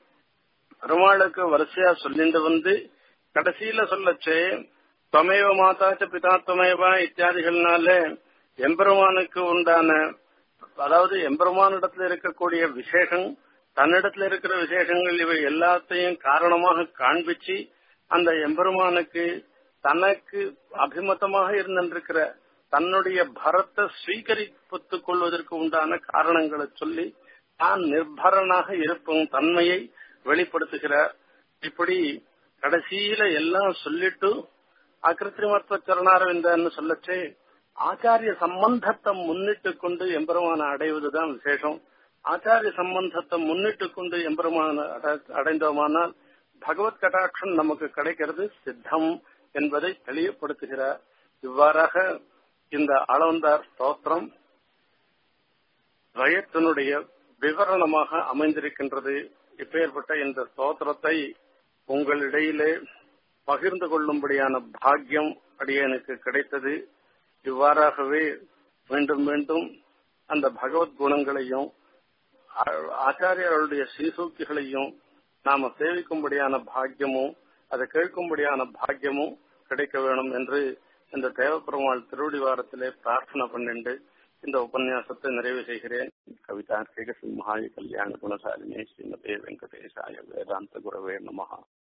பெருமாளுக்கு வரிசையா சொல்லிட்டு வந்து கடைசியில சொல்லச்சு துவமேவ மாதாச்ச பிதா துவமேவா இத்தியாதிகள்னால எம்பெருமானுக்கு உண்டான அதாவது எம்பெருமானிடத்துல இருக்கக்கூடிய விசேஷம் தன்னிடத்துல இருக்கிற விசேஷங்கள் இவை எல்லாத்தையும் காரணமாக காண்பிச்சு அந்த எம்பெருமானுக்கு தனக்கு அபிமதமாக இருந்திருக்கிற தன்னுடைய பரத்தை ஸ்வீகரிப்புத்துக் கொள்வதற்கு உண்டான காரணங்களை சொல்லி தான் நிர்பரனாக இருக்கும் தன்மையை வெளிப்படுத்துகிறார் இப்படி கடைசியில எல்லாம் சொல்லிட்டு அகிருத்திரிமத்துவ சரணாரவிந்தன்னு சொல்லச்சே ஆச்சாரிய சம்பந்தத்தை முன்னிட்டு கொண்டு எம்பெருமான அடைவதுதான் விசேஷம் ஆச்சாரிய சம்பந்தத்தை முன்னிட்டு கொண்டு எம்பெருமான அடைந்தோமானால் பகவத் கடாட்சம் நமக்கு கிடைக்கிறது சித்தம் என்பதை தெளிவுபடுத்துகிறார் இவ்வாறாக இந்த அளவந்தார் ஸ்தோத்திரம் வயத்தினுடைய விவரணமாக அமைந்திருக்கின்றது இப்பேற்பட்ட இந்த ஸ்தோத்திரத்தை உங்களிடையிலே பகிர்ந்து கொள்ளும்படியான பாக்கியம் அடியனுக்கு கிடைத்தது இவ்வாறாகவே மீண்டும் மீண்டும் அந்த பகவத் குணங்களையும் ஆச்சாரியர்களுடைய சீசூக்கிகளையும் நாம சேவிக்கும்படியான பாக்கியமும் அதை கேட்கும்படியான பாக்கியமும் கிடைக்க வேணும் என்று இந்த தேவப்பெருமாள் திருவடி வாரத்திலே பிரார்த்தனை பண்ணிண்டு இந்த உபன்யாசத்தை நிறைவு செய்கிறேன் கவிதா சிம்ஹாய கல்யாண குணசாலினே ஸ்ரீமதே வெங்கடேசாய வேதாந்த குரவே நமஹா